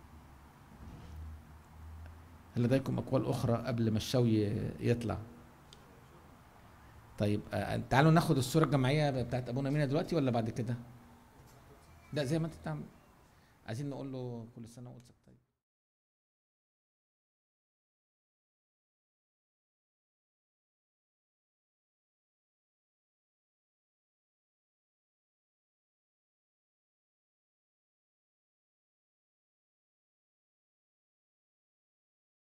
Speaker 1: هل لديكم اقوال اخرى قبل ما الشوي يطلع طيب آه، تعالوا ناخد الصوره الجماعيه بتاعت ابونا مينا دلوقتي ولا بعد كده لا زي ما انت بتعمل عايزين نقول له كل سنه وانت